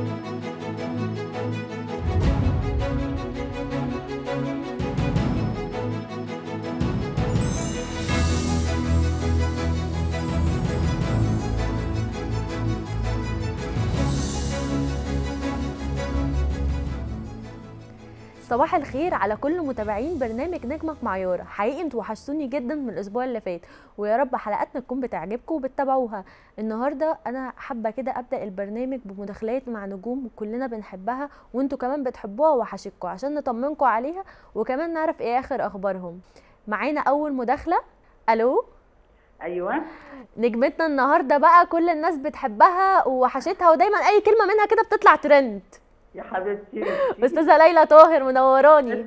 صباح الخير على كل متابعين برنامج نجمك مع يارا حقيقي انتوا وحشتوني جدا من الاسبوع اللي فات ويا رب حلقاتنا تكون بتعجبكم وبتتابعوها النهارده انا حابه كده ابدا البرنامج بمداخلات مع نجوم كلنا بنحبها وانتوا كمان بتحبوها وحشتكم عشان نطمنكم عليها وكمان نعرف ايه اخر اخبارهم معانا اول مداخله الو ايوه نجمتنا النهارده بقى كل الناس بتحبها ووحشتها ودايما اي كلمه منها كده بتطلع ترند يا حبيبتي استاذه ليلى طاهر منوراني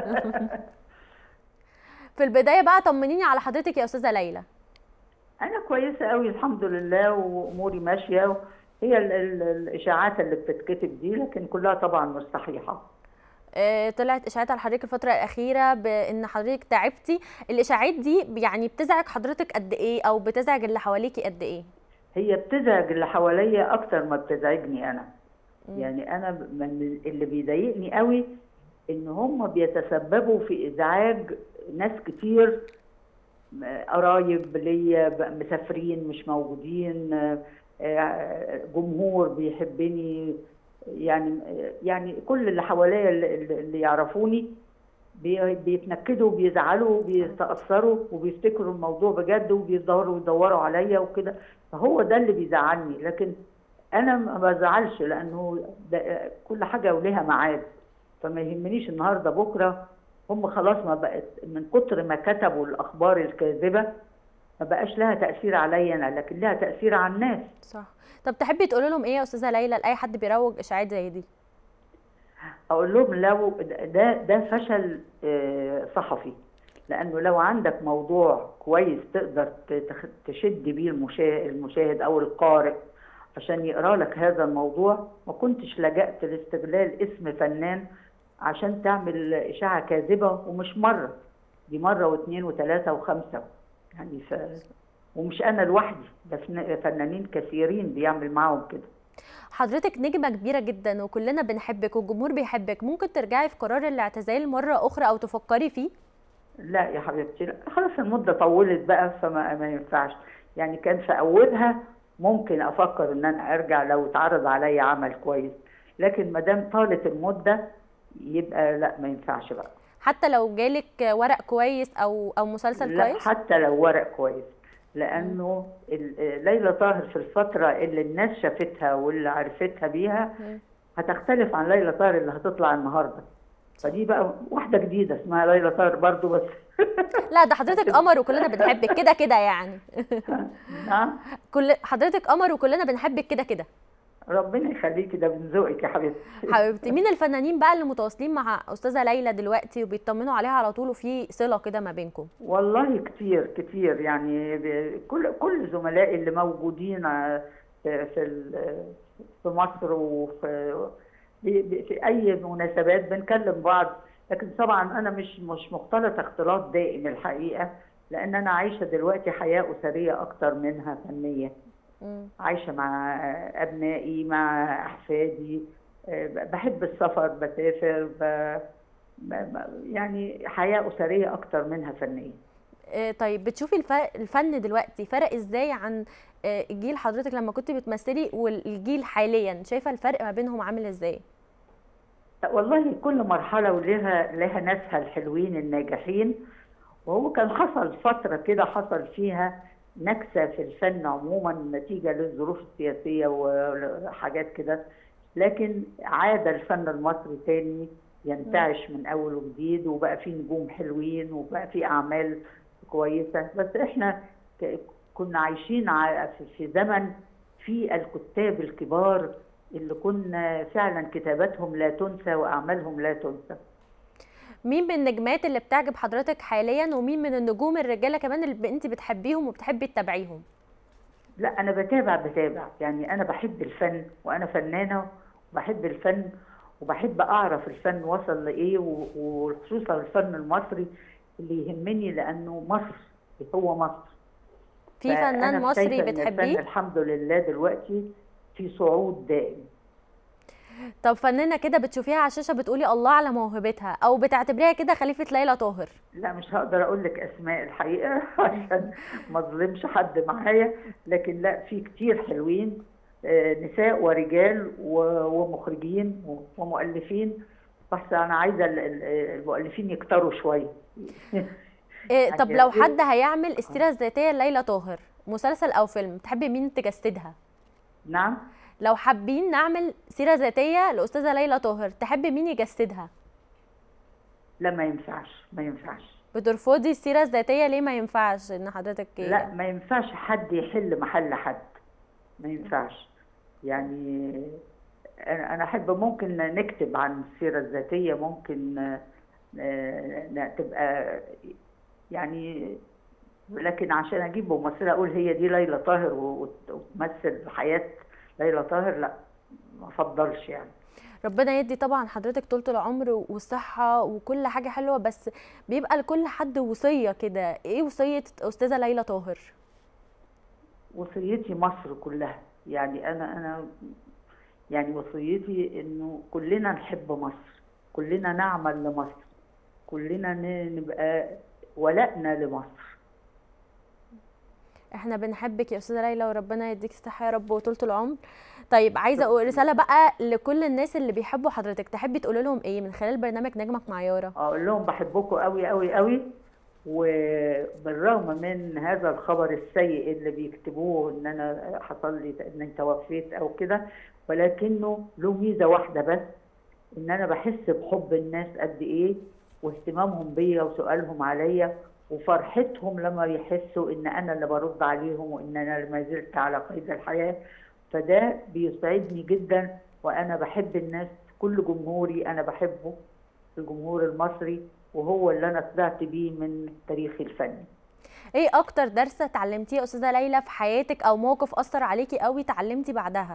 في البدايه بقى طمنيني على حضرتك يا استاذه ليلى انا كويسه قوي الحمد لله واموري ماشيه هي ال ال الاشاعات اللي بتتكتب دي لكن كلها طبعا مش صحيحه آه، طلعت اشاعات على حضرتك الفتره الاخيره بان حضرتك تعبتي الاشاعات دي يعني بتزعج حضرتك قد ايه او بتزعج اللي حواليكي قد ايه هي بتزعج اللي حواليا اكتر ما بتزعجني انا يعني انا من اللي بيضايقني قوي ان هم بيتسببوا في ازعاج ناس كتير قرايب ليا مسافرين مش موجودين جمهور بيحبني يعني يعني كل اللي حواليا اللي يعرفوني بيتنكدوا وبيزعلوا وبيتاثروا وبيفتكروا الموضوع بجد وبيدوروا يدوروا عليا وكده فهو ده اللي بيزعلني لكن انا ما بزعلش لانه كل حاجه وليها ميعاد فما يهمنيش النهارده بكره هم خلاص ما بقت من كتر ما كتبوا الاخبار الكاذبه ما بقاش لها تاثير عليا انا لكن لها تاثير على الناس صح طب تحبي تقولي لهم ايه يا استاذه ليلى لاي حد بيروج اشاعات زي دي اقول لهم لو ده ده فشل صحفي لانه لو عندك موضوع كويس تقدر تشد بيه المشاهد او القارئ عشان يقرا لك هذا الموضوع ما كنتش لجأت لاستغلال اسم فنان عشان تعمل إشاعة كاذبة ومش مرة دي مرة واثنين وثلاثة وخمسة يعني ف... ومش أنا لوحدي ده فنانين كثيرين بيعمل معاهم كده حضرتك نجمة كبيرة جدا وكلنا بنحبك والجمهور بيحبك ممكن ترجعي في قرار الاعتزال مرة أخرى أو تفكري فيه؟ لا يا حبيبتي لا خلاص المدة طولت بقى فما ما ينفعش يعني كان في أولها ممكن افكر ان انا ارجع لو اتعرض عليا عمل كويس لكن ما دام طالت المده يبقى لا ما ينفعش بقى حتى لو جالك ورق كويس او او مسلسل لا كويس حتى لو ورق كويس لانه ليلى طاهر في الفتره اللي الناس شافتها واللي عرفتها بيها هتختلف عن ليلى طاهر اللي هتطلع النهارده فدي بقى واحده جديده اسمها ليلى طاهر برضو بس لا ده حضرتك قمر وكلنا بنحبك كده كده يعني نعم كل حضرتك قمر وكلنا بنحبك كده كده ربنا يخليكي ده من ذوقك يا حبيبتي حبيبتي مين الفنانين بقى اللي متواصلين مع استاذه ليلى دلوقتي وبيطمنوا عليها على طول وفي صله كده ما بينكم والله كتير كتير يعني كل كل زملائي اللي موجودين في في مصر وفي في اي مناسبات بنكلم بعض لكن طبعا انا مش مش مختلطه اختلاط دائم الحقيقه لان انا عايشه دلوقتي حياه اسريه اكتر منها فنيه عايشه مع ابنائي مع احفادي بحب السفر بسافر ب... يعني حياه اسريه اكتر منها فنيه طيب بتشوفي الفن دلوقتي فرق ازاي عن جيل حضرتك لما كنت بتمثلي والجيل حاليا شايفه الفرق ما بينهم عامل ازاي والله كل مرحله ولها لها ناسها الحلوين الناجحين وهو كان حصل فتره كده حصل فيها نكسه في الفن عموما نتيجه للظروف السياسيه وحاجات كده لكن عاد الفن المصري تاني ينتعش من اول وجديد وبقى فيه نجوم حلوين وبقى فيه اعمال كويسه بس احنا كنا عايشين في زمن في الكتاب الكبار اللي كنا فعلا كتاباتهم لا تنسى واعمالهم لا تنسى مين من النجمات اللي بتعجب حضرتك حاليا ومين من النجوم الرجاله كمان اللي انت بتحبيهم وبتحبي تتابعيهم لا انا بتابع بتابع يعني انا بحب الفن وانا فنانه وبحب الفن وبحب اعرف الفن وصل لايه وخصوصا الفن المصري اللي يهمني لانه مصر هو مصر في فنان مصري بتحبيه الحمد لله دلوقتي في صعود دائم طب فنانه كده بتشوفيها على الشاشه بتقولي الله على موهبتها او بتعتبريها كده خليفه ليلى طاهر لا مش هقدر اقول لك اسماء الحقيقه عشان ما اظلمش حد معايا لكن لا في كتير حلوين آه، نساء ورجال و- ومخرجين و- ومؤلفين بس انا عايزه ال- ال- المؤلفين يكتروا شويه إيه طب يعني لو في- حد هيعمل السيره الذاتيه ليلى طاهر مسلسل او فيلم تحبي مين تجسدها نعم لو حابين نعمل سيره ذاتيه لاستاذه ليلى طاهر تحبي مين يجسدها لا ما ينفعش ما ينفعش بترفضي السيره الذاتيه ليه ما ينفعش ان حضرتك لا ما ينفعش حد يحل محل حد ما ينفعش يعني انا أنا احب ممكن نكتب عن السيره الذاتيه ممكن آه، آه، تبقى يعني لكن عشان اجيب ممثله اقول هي دي ليلى طاهر وت- وتمثل حياه ليلى طاهر لا ما افضلش يعني ربنا يدي طبعا حضرتك طولة العمر والصحة وكل حاجة حلوة بس بيبقى لكل حد وصية كده ايه وصية أستاذة ليلى طاهر؟ وصيتي مصر كلها يعني انا انا يعني وصيتي انه كلنا نحب مصر كلنا نعمل لمصر كلنا ن- نبقى ولائنا لمصر احنا بنحبك يا أستاذة ليلى وربنا يديك الصحة يا رب وطولة العمر طيب عايزة أقول رسالة بقى لكل الناس اللي بيحبوا حضرتك تحبي تقولي لهم ايه من خلال برنامج نجمك معيارة؟ اقول لهم بحبكم قوي قوي قوي وبالرغم من هذا الخبر السيء اللي بيكتبوه ان انا حصل لي ان انت توفيت او كده ولكنه له ميزه واحده بس ان انا بحس بحب الناس قد ايه واهتمامهم بيا وسؤالهم عليا وفرحتهم لما يحسوا ان انا اللي برد عليهم وان انا ما زلت على قيد الحياه فده بيسعدني جدا وانا بحب الناس كل جمهوري انا بحبه الجمهور المصري وهو اللي انا طلعت بيه من تاريخي الفني ايه أكتر درس اتعلمتيه يا أستاذة ليلى في حياتك أو موقف أثر عليكي قوي اتعلمتي بعدها؟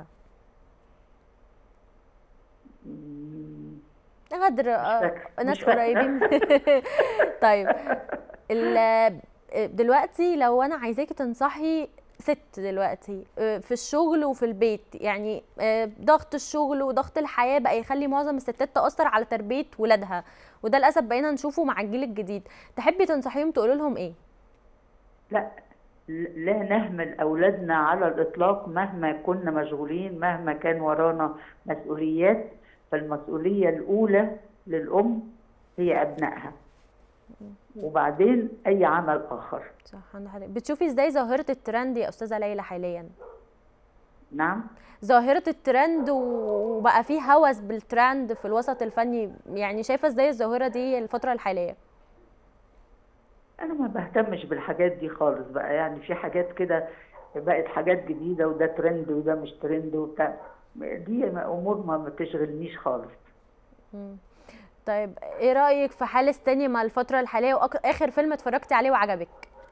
مم، غدر آه، فاكرة، ناس مش فاكرة. قريبين طيب ال- دلوقتي لو انا عايزاكي تنصحي ست دلوقتي آه، في الشغل وفي البيت يعني آه، ضغط الشغل وضغط الحياة بقى يخلي معظم الستات تأثر على تربية ولادها وده للأسف بقينا نشوفه مع الجيل الجديد تحبي تنصحيهم تقولي لهم ايه لا لا نهمل اولادنا على الاطلاق مهما كنا مشغولين مهما كان ورانا مسؤوليات فالمسؤوليه الاولى للام هي ابنائها وبعدين اي عمل اخر صح عندك حق. بتشوفي ازاي ظاهرة الترند يا أستاذة ليلى حاليا نعم ظاهرة الترند وبقى فيه هوس بالترند في الوسط الفني يعني شايفة ازاي الظاهرة دي الفترة الحالية انا ما بهتمش بالحاجات دي خالص بقى يعني في حاجات كده بقت حاجات جديده وده ترند وده مش ترند وبتاع دي امور ما بتشغلنيش خالص مم. طيب ايه رأيك في حال السينما الفترة الحالية واخر فيلم اتفرجتي عليه وعجبك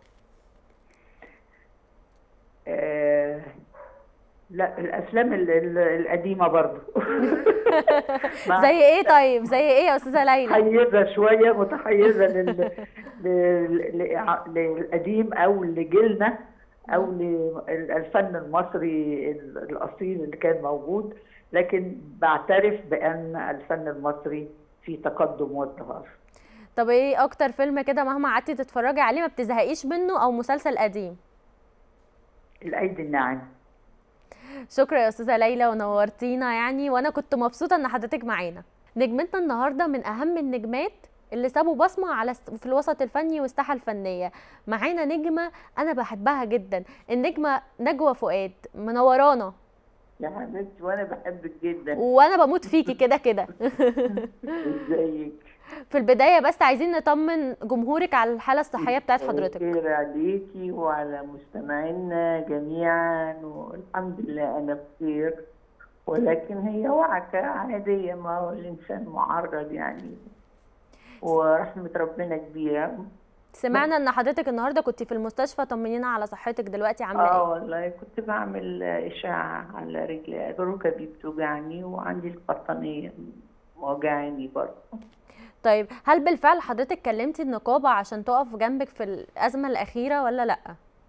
آه لا الافلام ال- ال- القديمه برضو مع- زي ايه طيب زي ايه يا استاذة ليلى متحيزه شويه متحيزه لل... لل... لع- للقديم او لجيلنا او للفن المصري ال- الاصيل اللي كان موجود لكن بعترف بان الفن المصري في تقدم وازدهار طب ايه اكتر فيلم كده مهما قعدتي تتفرجي عليه ما بتزهقيش منه او مسلسل قديم الايدي الناعمه شكرا يا استاذه ليلى ونورتينا يعني وانا كنت مبسوطه ان حضرتك معانا نجمتنا النهارده من اهم النجمات اللي سابوا بصمه على الس- في الوسط الفني والساحه الفنيه معانا نجمه انا بحبها جدا النجمه نجوى فؤاد منورانا يا حبيبتي وانا بحبك جدا وانا بموت فيكي كده كده ازيك في البدايه بس عايزين نطمن جمهورك على الحاله الصحيه بتاعت حضرتك خير عليكي وعلى مستمعينا جميعا والحمد لله انا بخير ولكن هي وعكة عادية ما هو الإنسان معرض يعني ورحمة ربنا كبيرة سمعنا ان حضرتك النهارده كنت في المستشفى طمنينا على صحتك دلوقتي عامله اه ايه والله كنت بعمل إشاعة على رجلي ركبي بتوجعني وعندي القطنية وجعاني برضه طيب هل بالفعل حضرتك كلمتي النقابه عشان تقف جنبك في الازمه الاخيره ولا لا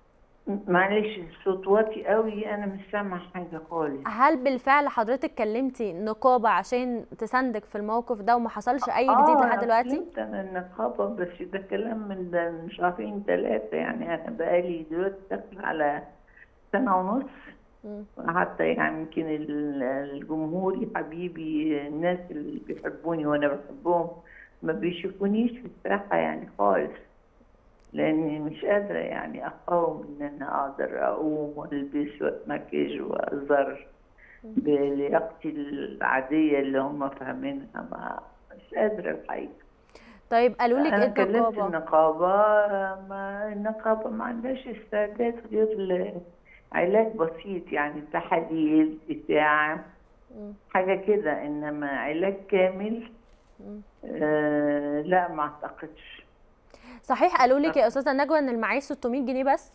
معلش الصوت واطي قوي انا مش سامعه حاجه خالص هل بالفعل حضرتك كلمتي نقابة عشان تساندك في الموقف ده وما حصلش اي جديد لحد دلوقتي كلمت انا النقابه بس ده كلام من ده من شهرين ثلاثه يعني انا بقالي دلوقتي داخل على سنه ونص مم. حتى يعني يمكن ال- الجمهور يا حبيبي الناس اللي بيحبوني وانا بحبهم ما بيشوفونيش في الساحه يعني خالص لاني مش قادره يعني اقاوم ان انا اقدر اقوم والبس واتمكيج واظهر بلياقتي العاديه اللي هم فاهمينها ما مش قادره الحقيقه طيب قالوا لك انا ايه كلمت النقابة النقابه ما النقابه ما عندهاش استعداد غير علاج بسيط يعني تحاليل بتاع مم. حاجه كده انما علاج كامل مم. آه لا ما اعتقدش صحيح قالوا لك يا استاذة نجوى ان المعاش 600 جنيه بس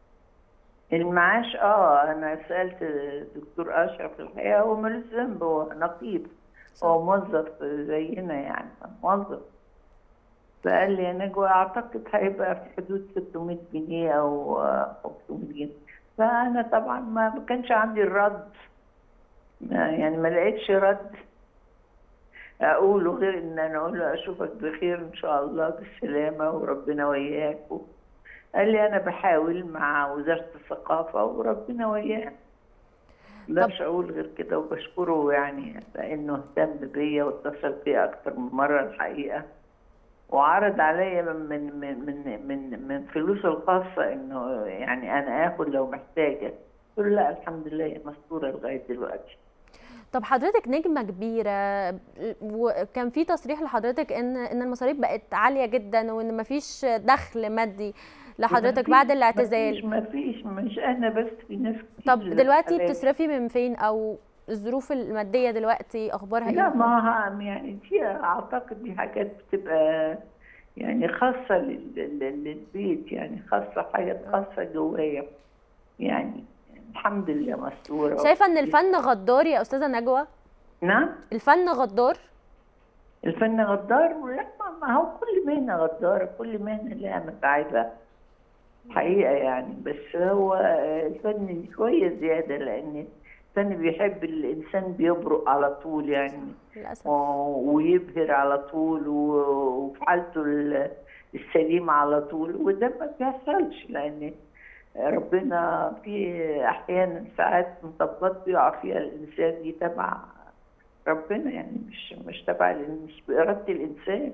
المعاش اه انا سالت الدكتور اشرف الحقيقه هو ملوش ذنب هو نقيب هو موظف زينا يعني موظف فقال لي يا نجوى اعتقد هيبقى في حدود 600 جنيه او آه، 500 جنيه فانا طبعا ما ما كانش عندي الرد ما- يعني ما لقيتش رد اقوله غير ان انا اقول له اشوفك بخير ان شاء الله بالسلامه وربنا وياك قال لي انا بحاول مع وزاره الثقافه وربنا وياه مقدرش اقول غير كده وبشكره يعني لانه اهتم بيا واتصل بيا اكتر من مره الحقيقه وعرض عليا من من من من من, من فلوسه الخاصه انه يعني انا اخد لو محتاجه قلت له لا الحمد لله هي مستوره لغايه دلوقتي طب حضرتك نجمة كبيرة وكان في تصريح لحضرتك ان ان المصاريف بقت عالية جدا وان مفيش دخل مادي لحضرتك بعد الاعتزال ما فيش مش انا بس في ناس كتير طب دلوقتي حالات. بتصرفي من فين او الظروف المادية دلوقتي اخبارها لا ايه ما ها- يعني دي اعتقد دي حاجات بتبقى يعني خاصة لل- لل- للبيت يعني خاصة حاجات خاصة جوايا يعني الحمد لله مستورة شايفة ان الفن غدار يا استاذة نجوى نعم الفن غدار الفن غدار لا ما- ما هو كل مهنة غدارة كل مهنة لها متاعبها حقيقة يعني بس هو آه، الفن شوية زيادة لأن الفن بيحب الإنسان بيبرق على طول يعني للاسف و- ويبهر على طول و- وفي حالته ال- السليمة على طول وده ما بيحصلش لأن ربنا في أحيانا ساعات مطبات بيقع فيها الإنسان دي تبع ربنا يعني مش مش تبع ال- مش بإرادة الإنسان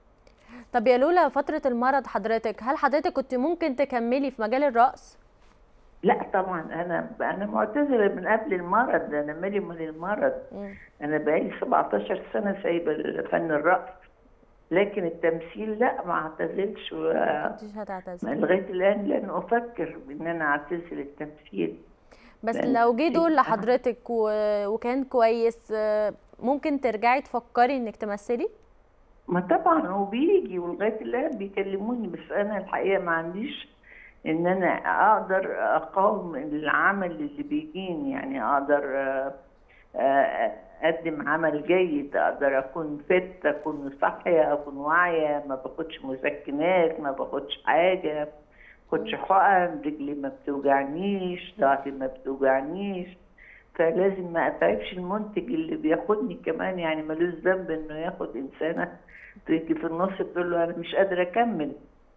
طب يا لولا فترة المرض حضرتك هل حضرتك كنت ممكن تكملي في مجال الرقص لا طبعا أنا أنا معتزلة من قبل المرض أنا مالي من المرض مم. أنا بقالي 17 سنة سايبة فن الرقص لكن التمثيل لا ما اعتزلش و... كنتش هتعتذر لغايه الان لن افكر ان انا اعتزل التمثيل بس لأن لو جه دور في- لحضرتك و... وكان كويس آه، ممكن ترجعي تفكري انك تمثلي ما طبعا هو بيجي ولغايه الان بيكلموني بس انا الحقيقه ما عنديش ان انا اقدر اقاوم العمل اللي بيجيني يعني اقدر آه، آه، اقدم عمل جيد اقدر اكون فت اكون صاحيه اكون واعيه ما باخدش مسكنات ما باخدش حاجه ما باخدش حقن رجلي ما بتوجعنيش ضهري ما بتوجعنيش فلازم ما اتعبش المنتج اللي بياخدني كمان يعني ملوش ذنب انه ياخد انسانه تيجي في النص تقول له انا مش قادره اكمل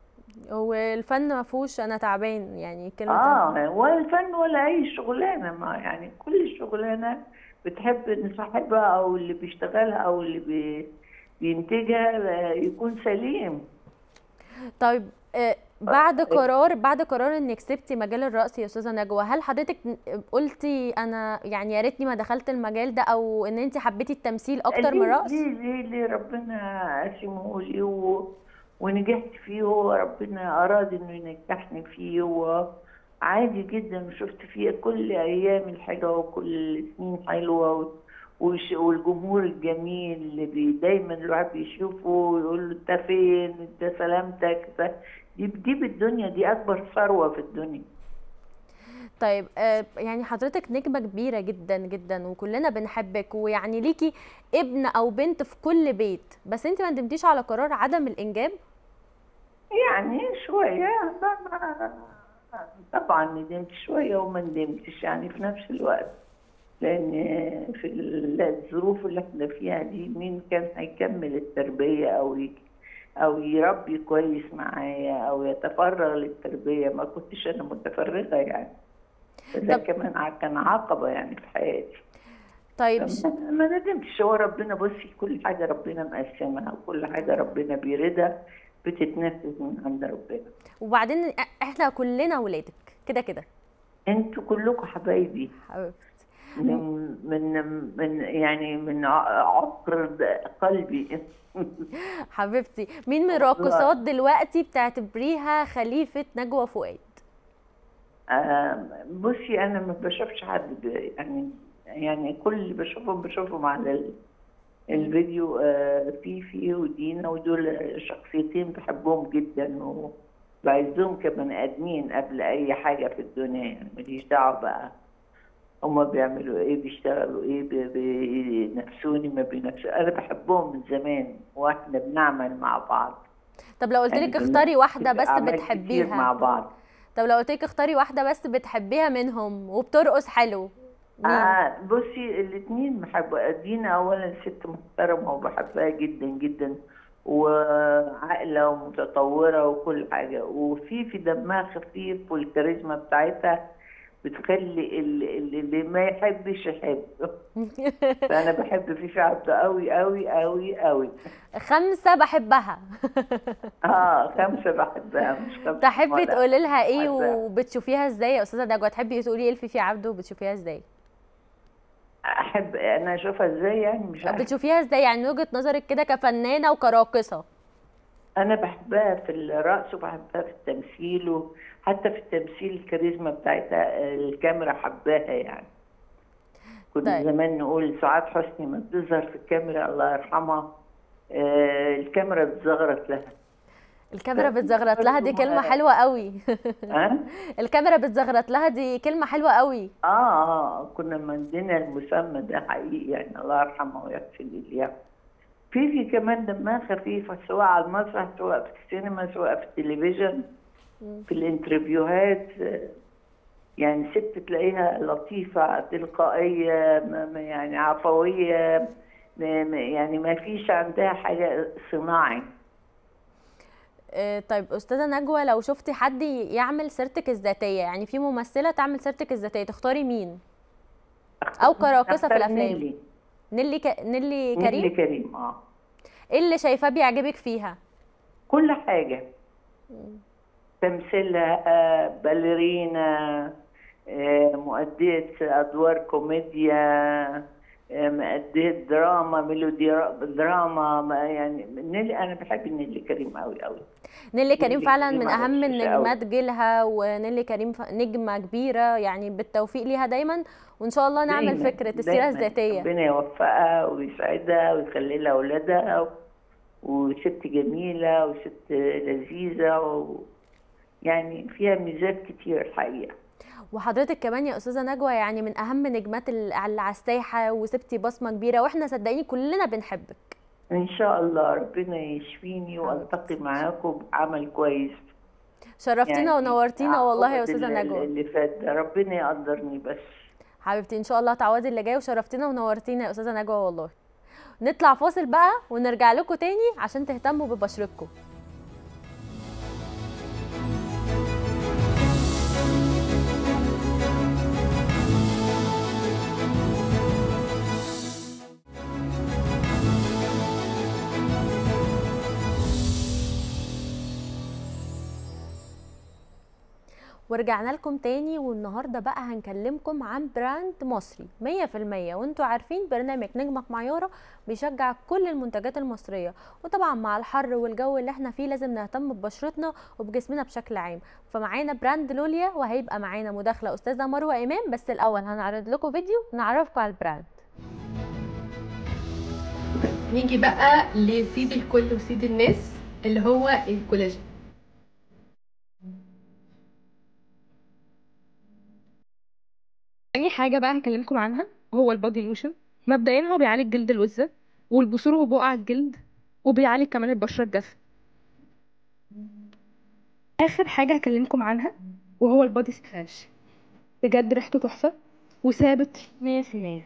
والفن ما فيهوش انا تعبان يعني كلمة اه ولا الفن ولا اي شغلانه ما يعني كل شغلانه بتحب ان صاحبها او اللي بيشتغلها او اللي بي بينتجها آه، يكون سليم طيب آه، بعد قرار بعد قرار انك سبتي مجال الرقص يا استاذه نجوى هل حضرتك ن- قلتي انا يعني يا ريتني ما دخلت المجال ده او ان انت حبيتي التمثيل اكتر من ليه- الرقص ليه ليه ليه ربنا قسمه لي و... ونجحت فيه وهو ربنا اراد انه ينجحني فيه وعادي جدا وشفت فيه كل ايام الحلوه وكل سنين حلوه و... وش... والجمهور الجميل اللي بي... دايما الواحد بيشوفه ويقول له انت فين انت سلامتك ف... دي دي بالدنيا دي اكبر ثروه في الدنيا طيب آه، يعني حضرتك نجمة كبيرة جدا جدا وكلنا بنحبك ويعني ليكي ابن او بنت في كل بيت بس انت ما ندمتيش على قرار عدم الانجاب يعني شويه ما... ما... طبعا ندمت شوية وما ندمتش يعني في نفس الوقت لأن في ال- الظروف اللي احنا فيها دي مين كان هيكمل التربية أو ي- أو يربي كويس معايا أو يتفرغ للتربية ما كنتش أنا متفرغة يعني ده طب- كمان ع- كان عقبة يعني في حياتي طيب ما ما ندمتش هو ربنا بصي كل حاجة ربنا مقسمها وكل حاجة ربنا بيردها بتتنفذ من عند ربنا وبعدين احنا كلنا ولادك كده كده انتوا كلكم حبايبي حبيبتي من من من يعني من ع- عقر قلبي حبيبتي مين من الراقصات دلوقتي بتعتبريها خليفة نجوى فؤاد آه، بصي انا ما بشوفش حد ب- يعني يعني كل اللي بشوفهم بشوفهم على ال- الفيديو آه، فيفي ودينا ودول شخصيتين بحبهم جدا وبعزهم كبني ادمين قبل اي حاجه في الدنيا يعني ماليش دعوه بقى هما بيعملوا ايه بيشتغلوا ايه بي- بينافسوني ما بينافسوني انا بحبهم من زمان واحنا بنعمل مع بعض طب لو قلت لك يعني اختاري واحدة بس أعمال كتير مع بتحبيها بعض طب لو قلت لك اختاري واحدة بس بتحبيها منهم وبترقص حلو مين آه بصي الاثنين بحب دينا اولا ست محترمه وبحبها جدا جدا وعاقله ومتطوره وكل حاجه وفي في دمها خفيف والكاريزما بتاعتها بتخلي ال- ال- اللي ما يحبش يحب فانا بحب فيفي عبده قوي قوي قوي قوي خمسة بحبها اه خمسه بحبها مش خمسه تحبي ولا. تقولي لها ايه بحبها. وبتشوفيها ازاي يا استاذة نجوى تحبي تقولي ايه لفيفي عبده وبتشوفيها ازاي احب انا اشوفها ازاي يعني مش عارفة. بتشوفيها ازاي يعني من وجهة نظرك كده كفنانة وكراقصة أنا بحبها في الرقص وبحبها في التمثيل وحتى في التمثيل الكاريزما بتاعتها آه، الكاميرا حباها يعني كنا طيب. زمان نقول سعاد حسني ما بتظهر في الكاميرا الله يرحمها آه، الكاميرا بتزغرط لها الكاميرا بتزغرط لها دي كلمة حلوة قوي ها؟ الكاميرا بتزغرط لها دي كلمة حلوة قوي آه آه كنا مدينا المسمى ده حقيقي يعني الله يرحمها ويغفر ليها في في كمان دمها خفيفة سواء على المسرح سواء في السينما سواء في التلفزيون في الانترفيوهات آه، يعني ست تلاقيها لطيفة تلقائية ما- ما يعني عفوية ما- ما- يعني ما فيش عندها حاجة صناعي آه، طيب استاذة نجوى لو شفتي حد يعمل سيرتك الذاتية يعني في ممثلة تعمل سيرتك الذاتية تختاري مين او كراقصة في أختار الافلام نيلي نيلي ك... نيلي نيلي كريم كريم اه ايه اللي شايفاه بيعجبك فيها كل حاجة تمثيلها آه، باليرينا آه، مؤدية أدوار كوميديا آه، مؤدية دراما ميلودي دراما ما يعني نيلي أنا بحب نيلي كريم أوي أوي نيلي كريم نيلي فعلا كريم من على اهم الشاشة أوي. النجمات جيلها ونيلي كريم ف- نجمة كبيرة يعني بالتوفيق ليها دايما وان شاء الله نعمل دايماً- فكرة السيرة دايماً الذاتية ربنا يوفقها ويسعدها ويخلي لها أولادها و- وست جميلة وست لذيذة و يعني فيها ميزات كتير الحقيقة وحضرتك كمان يا استاذة نجوى يعني من اهم نجمات ال- اللي على الساحة وسبتي بصمة كبيرة واحنا صدقيني كلنا بنحبك إن شاء الله ربنا يشفيني وألتقي معاكم بعمل كويس شرفتينا يعني ونورتينا والله يا أعوض استاذة ال- نجوى اللي فات ده ربنا يقدرني بس حبيبتي ان شاء الله تعوضي اللي جاي وشرفتينا ونورتينا يا استاذه نجوى والله نطلع فاصل بقى ونرجع لكم تاني عشان تهتموا ببشرتكم ورجعنا لكم تاني والنهارده بقى هنكلمكم عن براند مصري 100% وانتوا عارفين برنامج نجمك معيارة بيشجع كل المنتجات المصرية وطبعا مع الحر والجو اللي احنا فيه لازم نهتم ببشرتنا وبجسمنا بشكل عام فمعانا براند لوليا وهيبقى معانا مداخلة استاذة مروة امام بس الاول هنعرض لكم فيديو نعرفكم على البراند نيجي بقى لسيد الكل وسيد الناس اللي هو الكولاجين تاني حاجة بقى هكلمكم عنها هو البادي لوشن مبدئيا هو بيعالج جلد الوزة والبثور وبقع الجلد وبيعالج كمان البشرة الجافة آخر حاجة هكلمكم عنها وهو البادي سكراش بجد ريحته تحفة وثابت مية في المية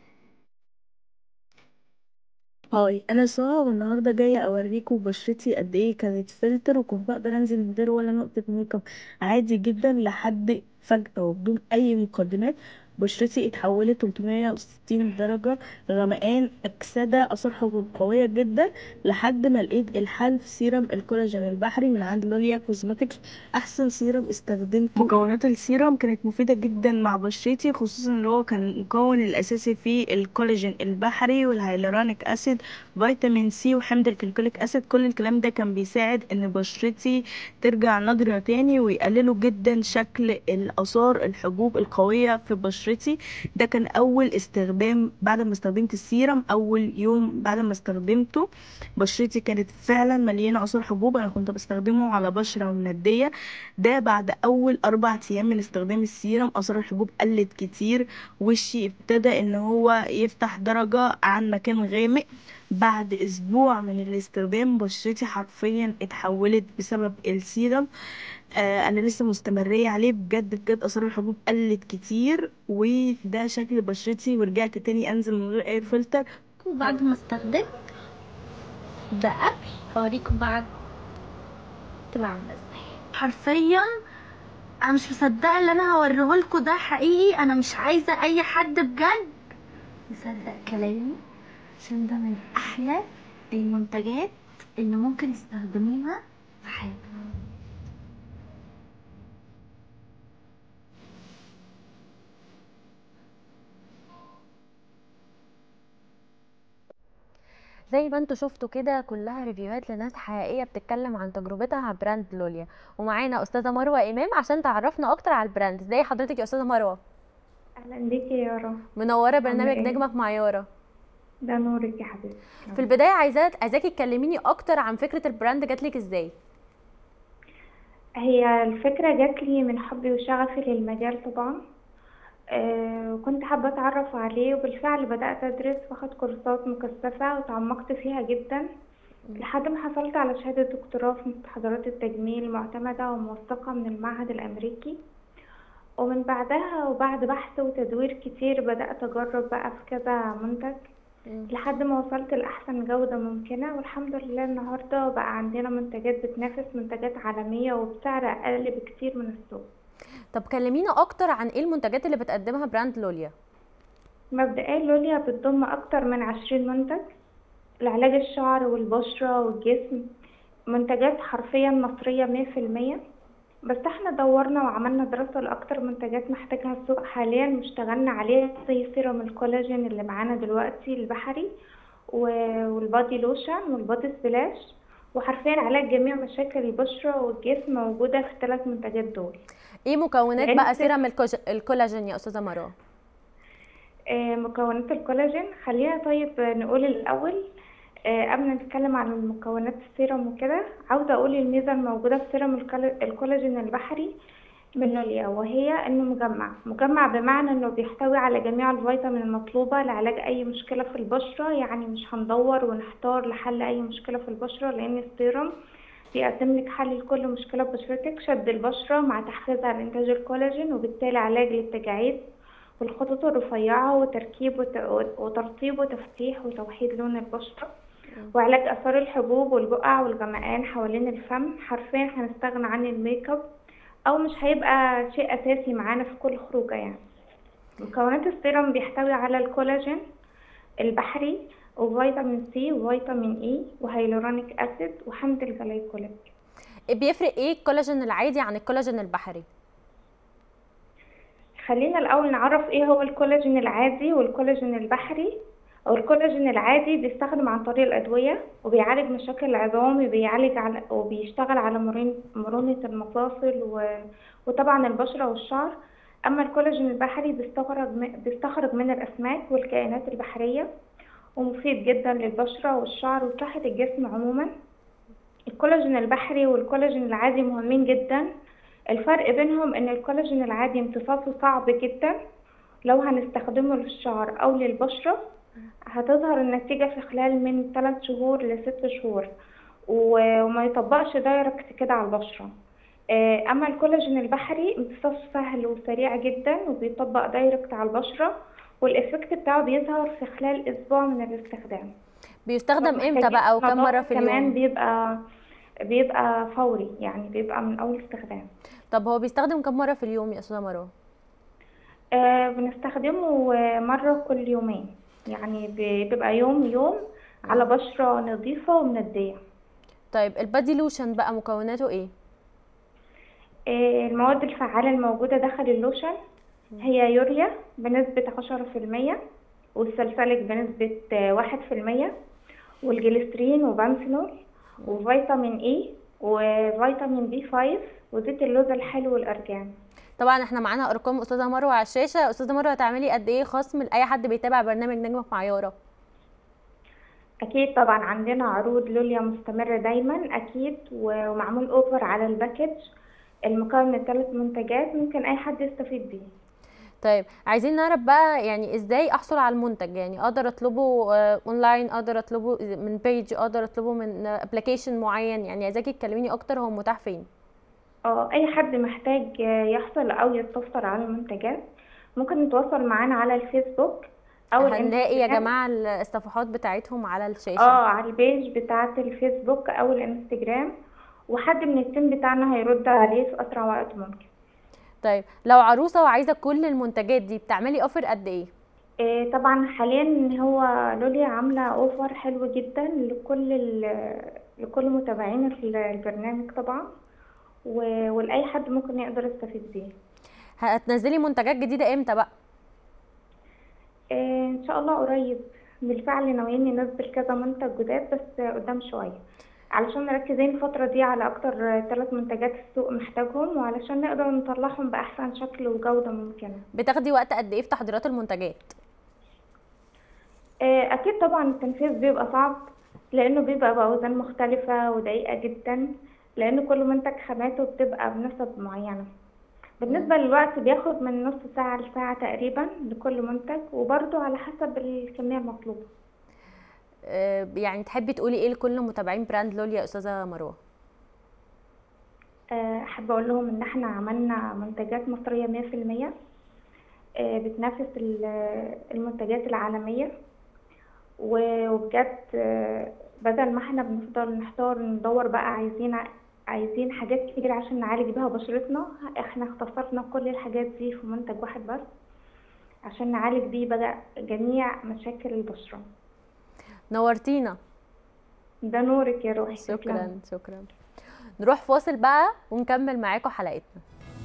هاي انا ساره والنهارده جايه اوريكم بشرتي قد ايه كانت فلتر وكنت بقدر انزل من غير ولا نقطه ميك اب عادي جدا لحد فجاه وبدون اي مقدمات بشرتي اتحولت 360 درجة غمقان أكسدة أثار حبوب قوية جدا لحد ما لقيت الحل في سيرم الكولاجين البحري من عند لوريا كوزماتكس أحسن سيرم استخدمته مكونات السيرم كانت مفيدة جدا مع بشرتي خصوصا إن هو كان المكون الأساسي فيه الكولاجين البحري والهيلورونيك أسيد فيتامين سي وحمض الكليكوليك أسيد كل الكلام ده كان بيساعد إن بشرتي ترجع نضرة تاني ويقللوا جدا شكل الآثار الحبوب القوية في بشرتي ده كان أول استخدام بعد ما استخدمت السيرم أول يوم بعد ما استخدمته بشرتي كانت فعلا مليانة آثار حبوب أنا كنت بستخدمه على بشرة مندية ده بعد أول أربع أيام من استخدام السيرم آثار الحبوب قلت كتير وشي ابتدى إن هو يفتح درجة عن مكان غامق بعد اسبوع من الاستخدام بشرتي حرفيا اتحولت بسبب السيرم آه انا لسه مستمرية عليه بجد بجد اثار الحبوب قلت كتير وده شكل بشرتي ورجعت تاني انزل من غير اي فلتر وبعد ما استخدمت ده قبل هوريكم بعد تبقى عامله ازاي حرفيا انا مش مصدقه اللي انا هوريهولكوا ده حقيقي انا مش عايزه اي حد بجد يصدق كلامي عشان ده من احلى المنتجات اللي ممكن يستخدموها في حياتهم زي ما انتوا شفتوا كده كلها ريفيوهات لناس حقيقيه بتتكلم عن تجربتها على براند لوليا ومعانا استاذه مروه امام عشان تعرفنا اكتر على البراند ازاي حضرتك يا استاذه مروه اهلا بيكي يا يارا منوره برنامج عاملة إيه؟ نجمك مع يارا ده نورك يا حبيبتي في البدايه عايزاك عايزاكي تكلميني اكتر عن فكره البراند جاتلك ازاي هي الفكرة جات لي من حبي وشغفي للمجال طبعا آه، وكنت حابة أتعرف عليه وبالفعل بدأت أدرس وأخد كورسات مكثفة وتعمقت فيها جدا لحد ما حصلت على شهادة دكتوراه في مستحضرات التجميل معتمدة وموثقة من المعهد الأمريكي ومن بعدها وبعد بحث وتدوير كتير بدأت أجرب بقى في كذا منتج لحد ما وصلت لأحسن جودة ممكنة والحمد لله النهاردة بقى عندنا منتجات بتنافس منتجات عالمية وبسعر أقل بكتير من السوق طب كلمينا اكتر عن ايه المنتجات اللي بتقدمها براند لوليا مبدئيا لوليا بتضم أكتر من عشرين منتج لعلاج الشعر والبشرة والجسم منتجات حرفيا مصرية مية في المية بس احنا دورنا وعملنا دراسة لأكتر منتجات محتاجها السوق حاليا واشتغلنا عليها زي سيروم الكولاجين اللي معانا دلوقتي البحري و- والبادي لوشن والبادي سبلاش وحرفيا علاج جميع مشاكل البشرة والجسم موجودة في الثلاث منتجات دول ايه مكونات لأن بقى في- سيرم الكوج- الكولاجين يا استاذه مروه آه، مكونات الكولاجين خلينا طيب نقول الأول آه، قبل ما نتكلم عن المكونات السيرم وكده عاوزة أقول الميزة الموجودة في سيرم الكولا- الكولاجين البحري من لوليا وهي إنه مجمع مجمع بمعنى إنه بيحتوي على جميع الفيتامين المطلوبة لعلاج أي مشكلة في البشرة يعني مش هندور ونحتار لحل أي مشكلة في البشرة لأن السيرم بيقدم لك حل لكل مشكلة في بشرتك شد البشرة مع تحفيزها على إنتاج الكولاجين وبالتالي علاج للتجاعيد والخطوط الرفيعة وتركيب وت- وترطيب وتفتيح وتوحيد لون البشرة وعلاج آثار الحبوب والبقع والغمقان حوالين الفم حرفيا هنستغنى عن الميك اب أو مش هيبقى شيء أساسي معانا في كل خروجة يعني مكونات السيرم بيحتوي على الكولاجين البحري وفيتامين سي وفيتامين اي وهيلورونيك اسيد وحمض الجلايكوليك بيفرق ايه الكولاجين العادي عن الكولاجين البحري خلينا الأول نعرف ايه هو الكولاجين العادي والكولاجين البحري أو الكولاجين العادي بيستخدم عن طريق الأدوية وبيعالج مشاكل العظام وبيعالج على وبيشتغل على مرون- مرونة المفاصل و... وطبعا البشرة والشعر أما الكولاجين البحري بيستخرج من... بيستخرج من الأسماك والكائنات البحرية ومفيد جدا للبشرة والشعر وصحة الجسم عموما الكولاجين البحري والكولاجين العادي مهمين جدا الفرق بينهم ان الكولاجين العادي امتصاصه صعب جدا لو هنستخدمه للشعر او للبشرة هتظهر النتيجة في خلال من 3 شهور لست شهور و- وما يطبقش دايركت كده على البشرة آه، اما الكولاجين البحري امتصاصه سهل وسريع جدا وبيطبق دايركت على البشره والافكت بتاعه بيظهر في خلال اسبوع من الاستخدام بيستخدم امتى محتاجين بقى وكم نظافة مره في كمان اليوم بيبقى بيبقى فوري يعني بيبقى من اول استخدام طب هو بيستخدم كم مره في اليوم يا استاذه مروه آه، بنستخدمه آه، مرة كل يومين يعني بي- بيبقى يوم يوم على بشرة نظيفة ومندية طيب البادي لوشن بقى مكوناته ايه آه، المواد الفعالة الموجودة داخل اللوشن هي يوريا بنسبة عشرة في المية والسلسلك بنسبة آه، واحد في المية والجليسرين وبنسنول وفيتامين اي وفيتامين بي فايف وزيت اللوز الحلو والأرجان طبعا احنا معانا ارقام استاذه مروه على الشاشه استاذه مروه هتعملي قد ايه خصم لاي حد بيتابع برنامج نجمه مع يارا أكيد طبعا عندنا عروض لوليا مستمرة دايما أكيد و- ومعمول أوفر على الباكج المكون من ثلاث منتجات ممكن أي حد يستفيد بيه طيب عايزين نعرف بقى يعني ازاي احصل على المنتج يعني اقدر اطلبه آه، اونلاين اقدر اطلبه من بيج اقدر اطلبه من ابلكيشن معين يعني عايزاكي تكلميني اكتر هو متاح فين اه أي حد محتاج يحصل أو يستفسر عن المنتجات ممكن يتواصل معانا على الفيسبوك أو هنلاقي يا الانستجرام. جماعه الصفحات بتاعتهم على الشاشه اه على البيج بتاعة الفيسبوك أو الانستجرام وحد من التيم بتاعنا هيرد عليه في أسرع وقت ممكن طيب لو عروسه وعايزه كل المنتجات دي بتعملي اوفر قد ايه إيه طبعا حاليا هو لوليا عاملة اوفر حلو جدا لكل ال- لكل متابعين ال- البرنامج طبعا و- ولأي حد ممكن يقدر يستفيد بيه هتنزلي منتجات جديده امتى بقى إيه ان شاء الله قريب بالفعل ناويين ننزل كذا منتج جداد بس قدام شوية علشان مركزين الفترة دي على أكتر ثلاث منتجات السوق محتاجهم وعلشان نقدر نطلعهم بأحسن شكل وجودة ممكنة بتاخدي وقت قد ايه في تحضيرات المنتجات آه، أكيد طبعا التنفيذ بيبقى صعب لأنه بيبقى بأوزان مختلفة ودقيقة جدا لأن كل منتج خاماته بتبقى بنسب معينة بالنسبة للوقت بياخد من نص ساعة لساعة تقريبا لكل منتج وبرضه على حسب الكمية المطلوبة آه، يعني تحبي تقولي ايه لكل متابعين براند لوليا يا استاذه مروه آه، أحب أقول لهم إن إحنا عملنا منتجات مصرية مية في المية بتنافس ال- المنتجات العالمية و- وبجد آه، بدل ما احنا بنفضل نحتار ندور بقى عايزين عايزين حاجات كتير عشان نعالج بيها بشرتنا احنا اختصرنا كل الحاجات دي في منتج واحد بس عشان نعالج بيه بقى جميع مشاكل البشرة نورتينا ده نورك يا روحي شكرا تسلمي. شكرا نروح فاصل بقى ونكمل معاكم حلقتنا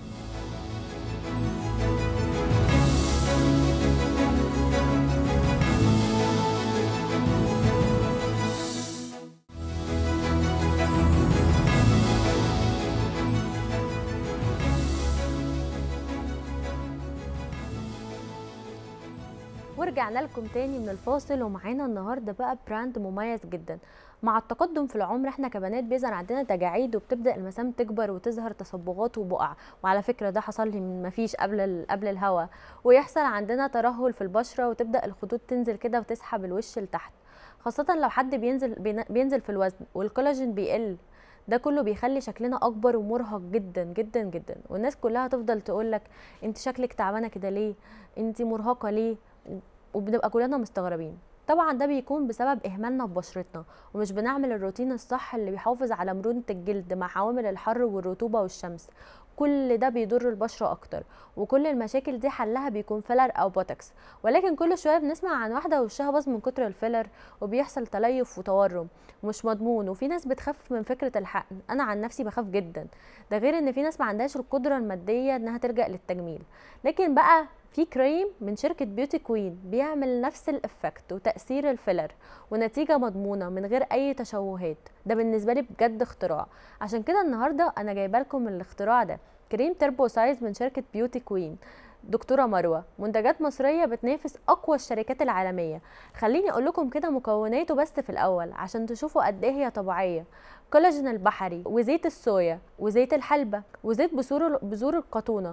ورجعنا لكم تاني من الفاصل ومعانا النهارده بقى براند مميز جدا مع التقدم في العمر احنا كبنات بيظهر عندنا تجاعيد وبتبدا المسام تكبر وتظهر تصبغات وبقع وعلى فكره ده حصل لي من مفيش قبل ال- قبل الهوا ويحصل عندنا ترهل في البشره وتبدا الخدود تنزل كده وتسحب الوش لتحت خاصه لو حد بينزل بين- بينزل في الوزن والكولاجين بيقل ده كله بيخلي شكلنا اكبر ومرهق جدا جدا جدا والناس كلها تفضل تقولك انت شكلك تعبانه كده ليه انت مرهقه ليه وبنبقى كلنا مستغربين طبعا ده بيكون بسبب اهمالنا ببشرتنا ومش بنعمل الروتين الصح اللي بيحافظ على مرونة الجلد مع عوامل الحر والرطوبة والشمس كل ده بيضر البشرة اكتر وكل المشاكل دي حلها بيكون فيلر او بوتوكس ولكن كل شوية بنسمع عن واحدة وشها باظ من كتر الفيلر وبيحصل تليف وتورم ومش مضمون وفي ناس بتخاف من فكرة الحقن انا عن نفسي بخاف جدا ده غير ان في ناس ما عندهاش القدرة المادية انها تلجأ للتجميل لكن بقى في كريم من شركة بيوتي كوين بيعمل نفس الافكت وتأثير الفيلر ونتيجة مضمونة من غير أي تشوهات ده بالنسبة لي بجد اختراع عشان كده النهاردة أنا جايبة لكم الاختراع ده كريم تربو سايز من شركة بيوتي كوين دكتورة مروة منتجات مصرية بتنافس أقوى الشركات العالمية خليني أقول لكم كده مكوناته بس في الأول عشان تشوفوا قد إيه هي طبيعية كولاجين البحري وزيت الصويا وزيت الحلبة وزيت بذور بذور القطونة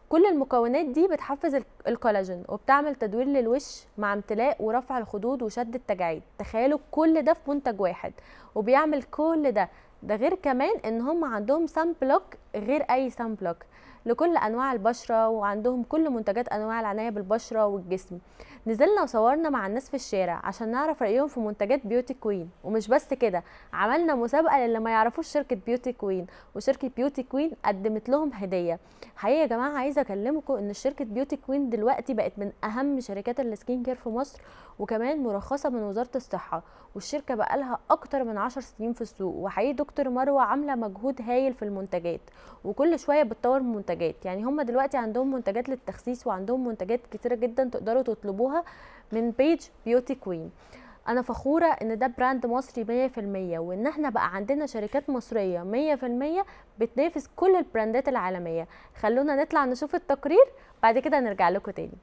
كل المكونات دي بتحفز ال- الكولاجين وبتعمل تدوير للوش مع امتلاء ورفع الخدود وشد التجاعيد تخيلوا كل ده في منتج واحد وبيعمل كل ده ده غير كمان ان هم عندهم سان بلوك غير اي سان بلوك لكل انواع البشره وعندهم كل منتجات انواع العنايه بالبشره والجسم نزلنا وصورنا مع الناس في الشارع عشان نعرف رايهم في منتجات بيوتي كوين ومش بس كده عملنا مسابقه للي ما يعرفوش شركه بيوتي كوين وشركه بيوتي كوين قدمت لهم هديه حقيقه يا جماعه عايزه اكلمكم ان شركه بيوتي كوين دلوقتي بقت من اهم شركات السكين كير في مصر وكمان مرخصه من وزاره الصحه والشركه بقالها اكتر من عشر سنين في السوق وحقيقي دكتور مروه عامله مجهود هايل في المنتجات وكل شويه بتطور من منتجات يعني هم دلوقتي عندهم منتجات للتخسيس وعندهم منتجات كتيره جدا تقدروا تطلبوها من بيج بيوتي كوين انا فخوره ان ده براند مصري 100% وان احنا بقى عندنا شركات مصريه 100% بتنافس كل البراندات العالميه خلونا نطلع نشوف التقرير بعد كده نرجع لكم تاني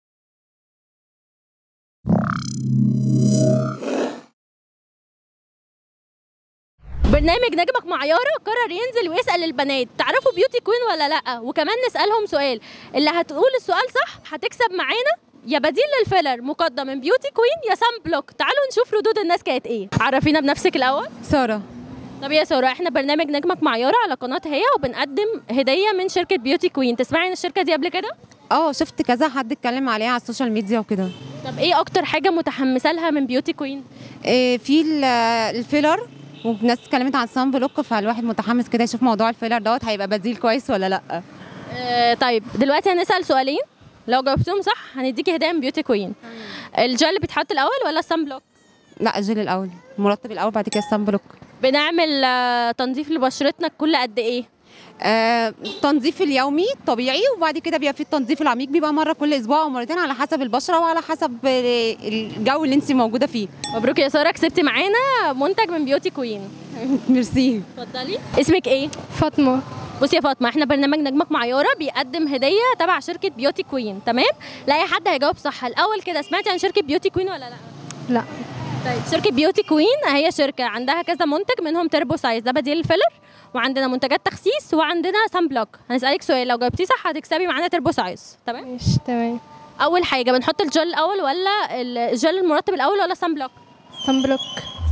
برنامج نجمك مع يارا قرر ينزل ويسال البنات تعرفوا بيوتي كوين ولا لا وكمان نسالهم سؤال اللي هتقول السؤال صح هتكسب معانا يا بديل للفيلر مقدم من بيوتي كوين يا سان بلوك تعالوا نشوف ردود الناس كانت ايه عرفينا بنفسك الاول سارة طب يا ساره احنا برنامج نجمك مع يارا على قناه هي وبنقدم هديه من شركه بيوتي كوين تسمعي عن الشركه دي قبل كده اه شفت كذا حد اتكلم عليها على السوشيال ميديا وكده طب ايه اكتر حاجه متحمسه لها من بيوتي كوين إيه في ال- الفيلر وناس اتكلمت عن الصن بلوك فالواحد متحمس كده يشوف موضوع الفيلر دوت هيبقى بديل كويس ولا لا آه طيب دلوقتي هنسال سؤالين لو جاوبتهم صح هنديكي هديه من بيوتي كوين الجل بيتحط الاول ولا الصن بلوك لا الجل الاول مرطب الاول بعد كده الصن بلوك بنعمل آه، تنظيف لبشرتنا كل قد ايه آه التنظيف اليومي طبيعي وبعد كده بيبقى في التنظيف العميق بيبقى مره كل اسبوع او مرتين على حسب البشره وعلى حسب آه، الجو اللي انت موجوده فيه مبروك يا ساره كسبتي معانا منتج من بيوتي كوين ميرسي اتفضلي اسمك ايه فاطمه بصي يا فاطمه احنا برنامج نجمك مع يارا بيقدم هديه تبع شركه بيوتي كوين تمام لا اي حد هيجاوب صح الاول كده سمعتي عن شركه بيوتي كوين ولا لا لا طيب شركه بيوتي كوين هي شركه عندها كذا منتج منهم تربو سايز ده بديل الفيلر وعندنا منتجات تخسيس وعندنا سان بلوك هنسالك سؤال لو جاوبتيه صح هتكسبي معانا تربو سايز تمام ماشي تمام اول حاجه بنحط الجل الاول ولا ال- الجل المرطب الاول ولا سان بلوك سان بلوك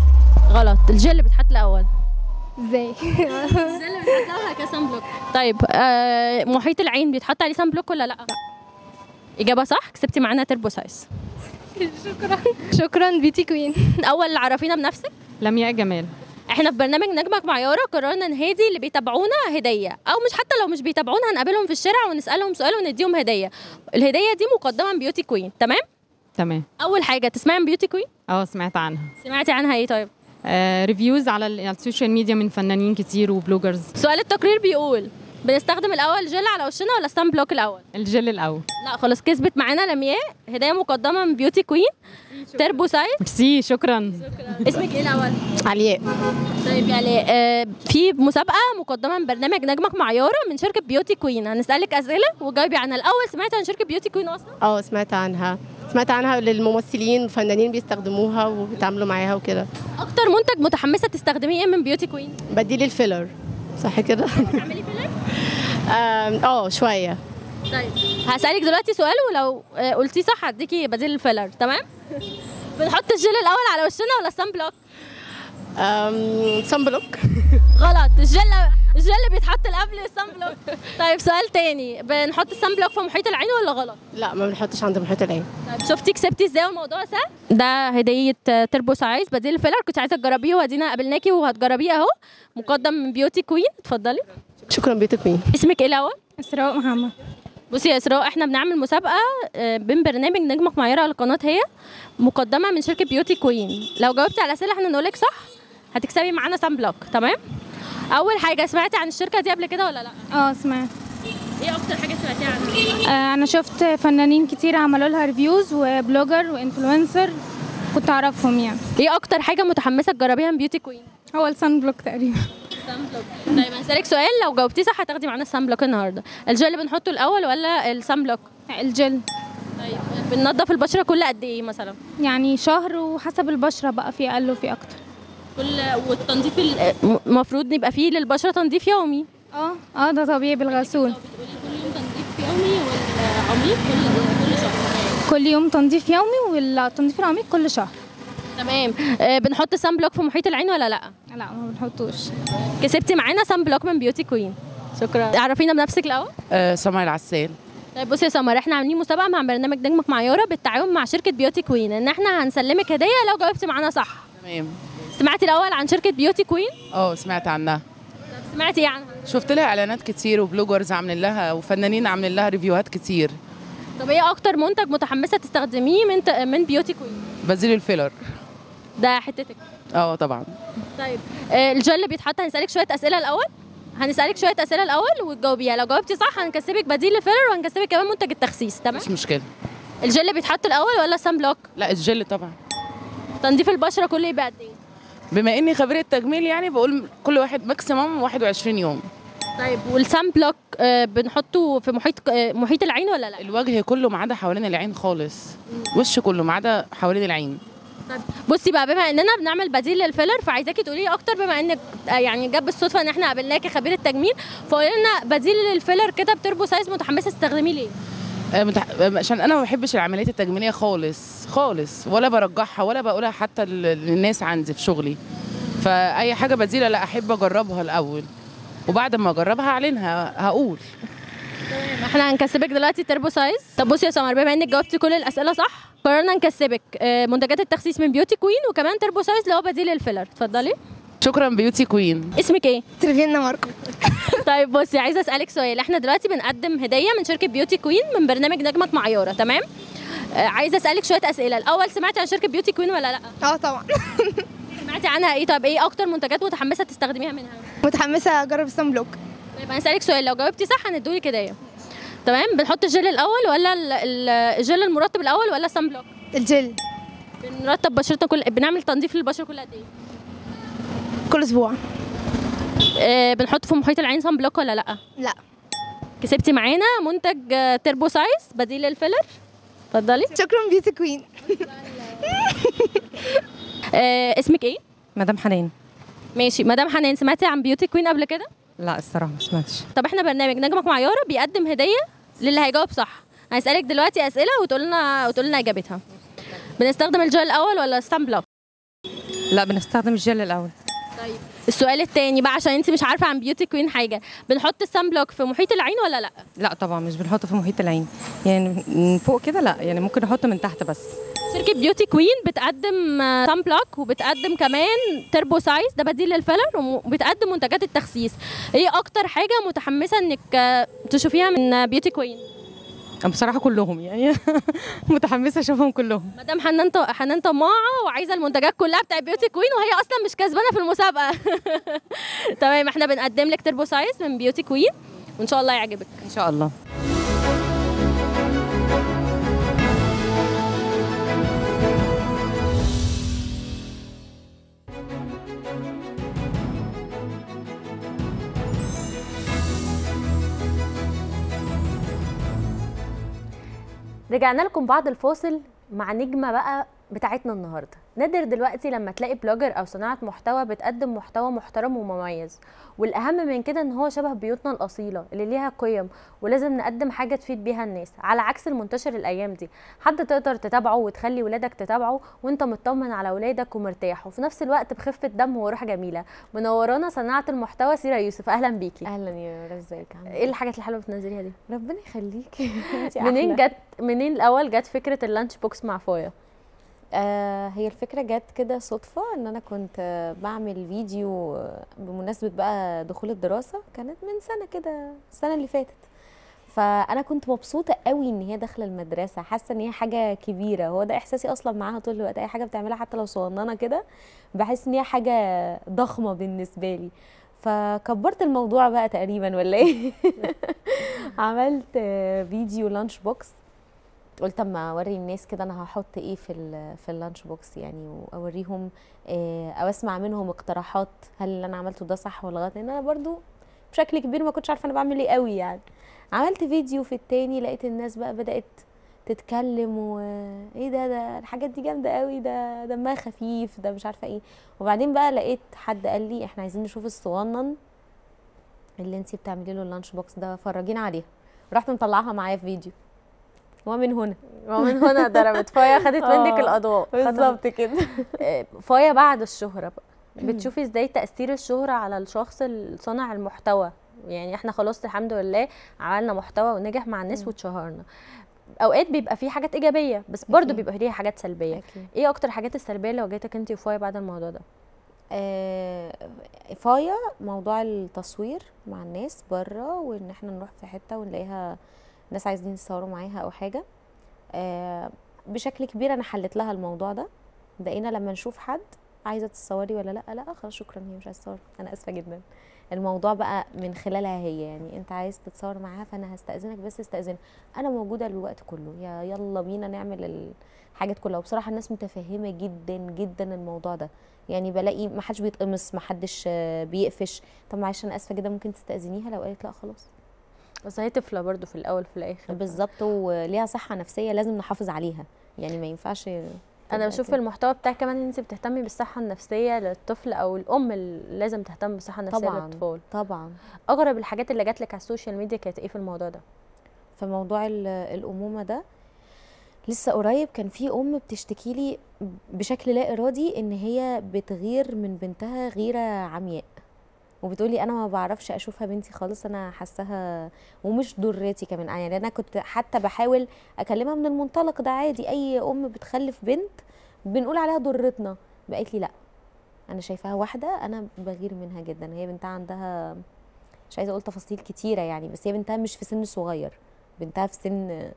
غلط الجل بيتحط الاول ازاي الجل بيتحط الاول كده سان بلوك طيب آه محيط العين بيتحط عليه سان بلوك ولا لا لا اجابه صح كسبتي معانا تربو سايز شكرا شكرا بيتي كوين الاول عرفينا بنفسك لمياء جمال احنا في برنامج نجمك مع يارا قررنا نهدي اللي بيتابعونا هديه او مش حتى لو مش بيتابعونا هنقابلهم في الشارع ونسالهم سؤال ونديهم هديه الهديه دي مقدمه من بيوتي كوين تمام تمام اول حاجه تسمعي عن بيوتي كوين اه سمعت عنها سمعتي عنها ايه طيب آه ريفيوز على ال- على السوشيال ميديا من فنانين كتير وبلوجرز سؤال التقرير بيقول بنستخدم الاول جل على وشنا ولا ستان بلوك الاول الجل الاول لا خلاص كسبت معانا لمياء هديه مقدمه من بيوتي كوين تربو سايز ميرسي شكرا اسمك ايه الاول علياء طيب يعني آه في مسابقه مقدمه من برنامج نجمك مع يارا من شركه بيوتي كوين هنسالك اسئله وجاوبي عنها الاول سمعتي عن شركه بيوتي كوين اصلا اه سمعت عنها سمعت عنها للممثلين والفنانين بيستخدموها وبيتعاملوا معاها وكده اكتر منتج متحمسه تستخدميه ايه من بيوتي كوين بديل الفيلر صح كده بتعملي فيلر آم، اه شويه طيب هسالك دلوقتي سؤال ولو آه، قلتيه صح هديكي بديل الفيلر تمام بنحط الجل الاول على وشنا ولا السان بلوك سان بلوك غلط الجل الجل بيتحط قبل السان بلوك طيب سؤال تاني بنحط السان بلوك في محيط العين ولا غلط لا ما بنحطش عند محيط العين طيب شفتي كسبتي ازاي والموضوع سهل ده هديه آه، تربو سايز بديل الفيلر كنت عايزه تجربيه وادينا قابلناكي وهتجربيه اهو مقدم من بيوتي كوين اتفضلي شكرا بيوتي كوين اسمك ايه الاول اسراء محمد بصي يا اسراء احنا بنعمل مسابقه آه، بين برنامج نجمك معيره على القناه هي مقدمه من شركه بيوتي كوين لو جاوبتي على الاسئله احنا نقولك صح هتكسبي معانا سان بلوك تمام اول حاجه سمعتي عن الشركه دي قبل كده ولا لا اه سمعت ايه اكتر حاجه سمعتيها عنها آه انا شفت فنانين كتير عملوا لها ريفيوز وبلوجر وانفلونسر كنت اعرفهم يعني ايه اكتر حاجه متحمسه تجربيها من بيوتي كوين هو السان بلوك تقريبا سان بلوك طيب هسألك سؤال لو جاوبتيه صح هتاخدي معانا السان بلوك النهارده الجل اللي بنحطه الاول ولا السان بلوك الجل طيب بننضف البشره كل قد ايه مثلا يعني شهر وحسب البشرة بقى في اقل وفي اكتر كل والتنظيف المفروض يبقى فيه للبشره تنظيف يومي اه اه ده طبيعي بالغسول كل يوم تنظيف يومي يومي والعميق كل كل شهر كل يوم تنظيف يومي والتنظيف العميق كل شهر تمام آه، بنحط سان بلوك في محيط العين ولا لا لا ما بنحطوش كسبتي معانا سان بلوك من بيوتي كوين شكرا عرفينا بنفسك الاول آه، سمر العسال طيب بصي يا سمر احنا عاملين مسابقه مع برنامج نجمك مع يارا بالتعاون مع شركه بيوتي كوين ان احنا هنسلمك هديه لو جاوبتي معانا صح تمام سمعتي الاول عن شركه بيوتي كوين اه سمعت عنها سمعتي ايه عنها شفت لها اعلانات كتير وبلوجرز عاملين لها وفنانين عاملين لها ريفيوهات كتير طب ايه اكتر منتج متحمسه تستخدميه من ت... من بيوتي كوين بازيل الفيلر ده حتتك اه طبعا طيب آه، الجل اللي بيتحط هنسالك شويه اسئله الاول هنسالك شويه اسئله الاول وتجاوبيها لو جاوبتي صح هنكسبك بديل الفيلر وهنكسبك كمان منتج التخسيس تمام مش مشكله الجل اللي بيتحط الاول ولا سان بلوك لا الجل طبعا تنظيف البشره كله يبقى قد ايه بما اني خبيره تجميل يعني بقول كل واحد ماكسيموم 21 يوم طيب والسان بلوك آه، بنحطه في محيط آه، محيط العين ولا لا الوجه كله ما عدا حوالين العين خالص وش كله ما عدا حوالين العين طيب بصي بقى بما اننا بنعمل بديل للفيلر فعايزاكي تقولي لي اكتر بما انك آه، يعني جاب بالصدفه ان احنا قابلناكي خبيره تجميل فقولي لنا بديل للفيلر كده بتربو سايز متحمسه تستخدميه ليه آه، متح... آه، عشان انا ما بحبش العمليات التجميليه خالص خالص ولا برجحها ولا بقولها حتى لل- للناس عندي في شغلي فاي حاجه بديله لا احب اجربها الاول وبعد ما اجربها اعلنها هقول احنا هنكسبك دلوقتي تربو سايز طب بصي يا سمر بما انك جاوبتي كل الاسئله صح قررنا نكسبك آه، منتجات التخسيس من بيوتي كوين وكمان تربو سايز اللي هو بديل الفيلر اتفضلي شكرا بيوتي كوين اسمك ايه ترفينا ماركو طيب بصي عايزه اسالك سؤال احنا دلوقتي بنقدم هديه من شركه بيوتي كوين من برنامج نجمك مع يارا تمام آه، عايزه اسالك شويه اسئله الاول سمعتي عن شركه بيوتي كوين ولا لا اه طبعا سمعتي عنها ايه طب ايه اكتر منتجات متحمسه تستخدميها منها متحمسه اجرب السان بلوك طيب هنسالك سؤال لو جاوبتي صح هندولك هديه تمام بنحط الجل الاول ولا ال- ال- الجل المرطب الاول ولا الصن بلوك الجل بنرطب بشرتنا كل بنعمل تنظيف للبشره كل قد ايه كل اسبوع آه بنحط في محيط العين صن بلوك ولا لا لا كسبتي معانا منتج آه، تربو سايز بديل للفيلر اتفضلي شكرا بيوتي كوين آه اسمك ايه مدام حنان ماشي مدام حنان سمعتي عن بيوتي كوين قبل كده لا الصراحه ما سمعتش طب احنا برنامج نجمك مع يارا بيقدم هديه للي هيجاوب صح هنسالك دلوقتي اسئله وتقول لنا وتقول لنا اجابتها بنستخدم الجل الاول ولا الستان بلوك لا بنستخدم الجل الاول طيب السؤال التاني بقى عشان انت مش عارفه عن بيوتي كوين حاجه بنحط السان بلوك في محيط العين ولا لا لا طبعا مش بنحطه في محيط العين يعني من فوق كده لا يعني ممكن نحطه من تحت بس شركه بيوتي كوين بتقدم سان بلوك وبتقدم كمان تربو سايز ده بديل للفيلر وبتقدم منتجات التخسيس ايه اكتر حاجه متحمسه انك آه، تشوفيها من بيوتي كوين أنا بصراحه كلهم يعني متحمسه اشوفهم كلهم مدام حنان ط- حنان طماعه وعايزه المنتجات كلها بتاع بيوتي كوين وهي اصلا مش كسبانه في المسابقه تمام احنا بنقدم لك تربو سايز من بيوتي كوين وان شاء الله يعجبك ان شاء الله رجعنا لكم بعد الفاصل مع نجمة بقى بتاعتنا النهاردة نادر دلوقتي لما تلاقي بلوجر أو صناعة محتوى بتقدم محتوى محترم ومميز والأهم من كده إن هو شبه بيوتنا الأصيلة اللي ليها قيم ولازم نقدم حاجة تفيد بيها الناس على عكس المنتشر الأيام دي حد تقدر تتابعه وتخلي ولادك تتابعه وانت مطمن على ولادك ومرتاح وفي نفس الوقت بخفة دم وروح جميلة منورانا صناعة المحتوى سيرة يوسف أهلا بيكي اهلا يا رز ازيك عامله ايه الحاجات الحلوة اللي بتنزليها دي؟ ربنا يخليكي انتي منين أحلى. جت منين الاول جت فكره اللانش بوكس مع فويا آه هي الفكره جت كده صدفه ان انا كنت آه، بعمل فيديو آه، بمناسبه بقى دخول الدراسه كانت من سنه كده السنه اللي فاتت فانا كنت مبسوطه قوي ان هي داخله المدرسه حاسه ان هي حاجه كبيره هو ده احساسي اصلا معاها طول الوقت اي حاجه بتعملها حتى لو صغننه كده بحس ان هي حاجه ضخمه بالنسبه لي فكبرت الموضوع بقى تقريبا ولا ايه عملت آه، فيديو لانش بوكس قلت اما اوري الناس كده انا هحط ايه في ال في اللانش بوكس يعني واوريهم آه، او اسمع منهم اقتراحات هل اللي انا عملته ده صح ولا غلط لان انا برضو بشكل كبير ما كنتش عارفه انا بعمل ايه قوي يعني عملت فيديو في التاني لقيت الناس بقى بدات تتكلم و ايه ده ده الحاجات دي جامده قوي ده دمها خفيف ده مش عارفه ايه وبعدين بقى لقيت حد قال لي احنا عايزين نشوف الصغنن اللي انتي بتعملي له اللانش بوكس ده فرجينا عليها رحت مطلعها معايا في فيديو ومن هنا ومن هنا ضربت فايا خدت منك آه، الاضواء خدت- بالظبط كده آه، فايا بعد الشهرة بقى بتشوفي ازاي تأثير الشهرة على الشخص اللي صنع المحتوى يعني احنا خلاص الحمد لله عملنا محتوى ونجح مع الناس واتشهرنا اوقات بيبقى فيه حاجات ايجابيه بس برضو أكيد. بيبقى ليها حاجات سلبيه أكيد. ايه اكتر حاجات السلبيه اللي واجهتك انت وفايا بعد الموضوع ده آه، فايا موضوع التصوير مع الناس بره وان احنا نروح في حته ونلاقيها ناس عايزين يتصوروا معاها او حاجه آه، بشكل كبير انا حلت لها الموضوع ده بقينا لما نشوف حد عايزه تتصوري ولا لا لا خلاص شكرا هي مش عايزه تصور انا اسفه جدا الموضوع بقى من خلالها هي يعني انت عايز تتصور معاها فانا هستاذنك بس استاذن انا موجوده الوقت كله يا يلا بينا نعمل الحاجات كلها وبصراحه الناس متفهمه جدا جدا الموضوع ده يعني بلاقي ما حدش بيتقمص ما حدش آه، بيقفش طب معلش انا اسفه جدا ممكن تستاذنيها لو قالت لا خلاص بس هي طفله برضو في الاول في الاخر بالظبط وليها صحه نفسيه لازم نحافظ عليها يعني ما ينفعش انا تبقى بشوف كده. المحتوى بتاعك كمان ان انت بتهتمي بالصحه النفسيه للطفل او الام اللي لازم تهتم بالصحه النفسيه طبعا للاطفال طبعا اغرب الحاجات اللي جات لك على السوشيال ميديا كانت ايه في الموضوع ده في موضوع ال- الامومه ده لسه قريب كان في ام بتشتكي لي بشكل لا ارادي ان هي بتغير من بنتها غيره عمياء وبتقولي انا ما بعرفش اشوفها بنتي خالص انا حاساها ومش ضرتي كمان يعني انا كنت حتى بحاول اكلمها من المنطلق ده عادي اي ام بتخلف بنت بنقول عليها ضرتنا بقت لي لا انا شايفاها واحده انا بغير منها جدا هي بنتها عندها مش عايزه اقول تفاصيل كتيره يعني بس هي بنتها مش في سن صغير بنتها في سن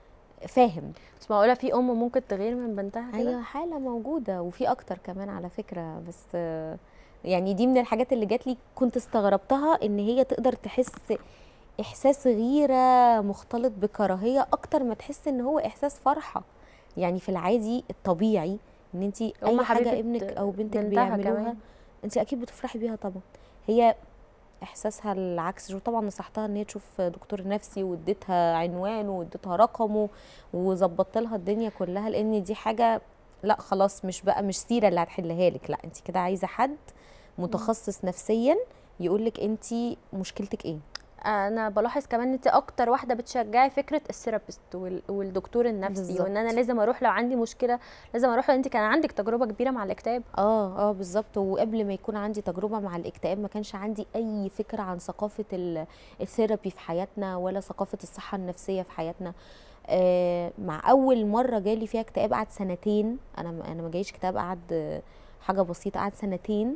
فاهم بس معقوله في ام ممكن تغير من بنتها كده ايوه حاله موجوده وفي اكتر كمان على فكره بس آه، يعني دي من الحاجات اللي جات لي كنت استغربتها ان هي تقدر تحس احساس غيره مختلط بكراهيه اكتر ما تحس ان هو احساس فرحه يعني في العادي الطبيعي ان انت اي أم حاجه حبيبة ابنك او بنتك بنتها بيعملوها كمان. انت اكيد بتفرحي بيها طبعا هي احساسها العكس وطبعا نصحتها ان هي تشوف دكتور نفسي واديتها عنوانه واديتها رقمه وظبطت لها الدنيا كلها لان دي حاجه لا خلاص مش بقى مش سيره اللي هتحلها لك لا انت كده عايزه حد متخصص نفسيا يقول لك انت مشكلتك ايه انا بلاحظ كمان ان انت اكتر واحده بتشجعي فكره الثيرابيست وال- والدكتور النفسي بالظبط. وان انا لازم اروح لو عندي مشكله لازم اروح لأن انت كان عندك تجربه كبيره مع الاكتئاب اه اه بالظبط وقبل ما يكون عندي تجربه مع الاكتئاب ما كانش عندي اي فكره عن ثقافه ال- الثيرابي في حياتنا ولا ثقافه الصحه النفسيه في حياتنا آه مع اول مره جالي فيها اكتئاب قعد سنتين انا ما- انا ما جايش اكتئاب قعد آه، حاجه بسيطه قعد سنتين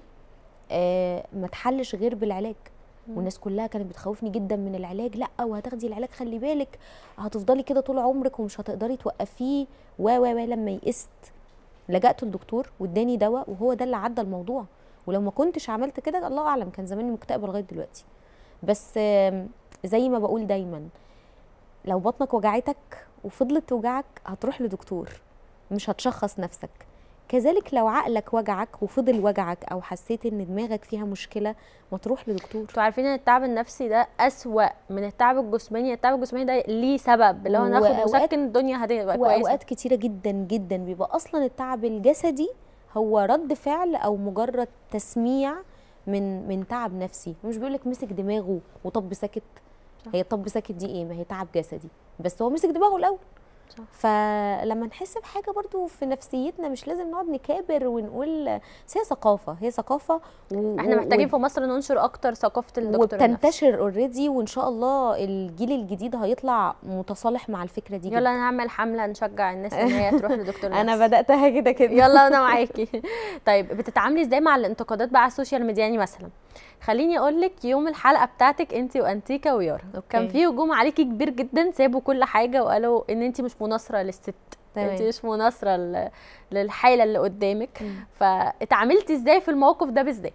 آه ما اتحلش غير بالعلاج مم. والناس كلها كانت بتخوفني جدا من العلاج لا وهتاخدي العلاج خلي بالك هتفضلي كده طول عمرك ومش هتقدري توقفيه و و و لما يئست لجأت للدكتور واداني دواء وهو ده اللي عدى الموضوع ولو ما كنتش عملت كده الله اعلم كان زماني مكتئبه لغايه دلوقتي بس آم، زي ما بقول دايما لو بطنك وجعتك وفضلت توجعك هتروح لدكتور مش هتشخص نفسك كذلك لو عقلك وجعك وفضل وجعك او حسيت ان دماغك فيها مشكله ما تروح لدكتور انتوا عارفين ان التعب النفسي ده اسوأ من التعب الجسماني التعب الجسماني ده ليه سبب اللي هو ناخد وأوقات- مسكن الدنيا هتبقى كويسه واوقات كتيره جدا جدا بيبقى اصلا التعب الجسدي هو رد فعل او مجرد تسميع من من تعب نفسي مش بيقولك مسك دماغه وطب ساكت هي طب ساكت دي ايه ما هي تعب جسدي بس هو مسك دماغه الاول صح. فلما نحس بحاجه برضو في نفسيتنا مش لازم نقعد نكابر ونقول بس هي ثقافه هي ثقافه و... احنا و- محتاجين و- في مصر ننشر اكتر ثقافه الدكتور النفسي وبتنتشر اوريدي وان شاء الله الجيل الجديد هيطلع متصالح مع الفكره دي يلا جدا. نعمل حمله نشجع الناس ان هي تروح لدكتور انا نفسي. بداتها كده كده يلا انا معاكي طيب بتتعاملي ازاي مع الانتقادات بقى على السوشيال ميديا يعني مثلا خليني اقول لك يوم الحلقه بتاعتك انت وانتيكا ويارا أوكي. كان في هجوم عليكي كبير جدا سابوا كل حاجه وقالوا ان انت مش مناصره للست تمام. انت مش مناصره ل- للحاله اللي قدامك فاتعاملتي ازاي في الموقف ده بالذات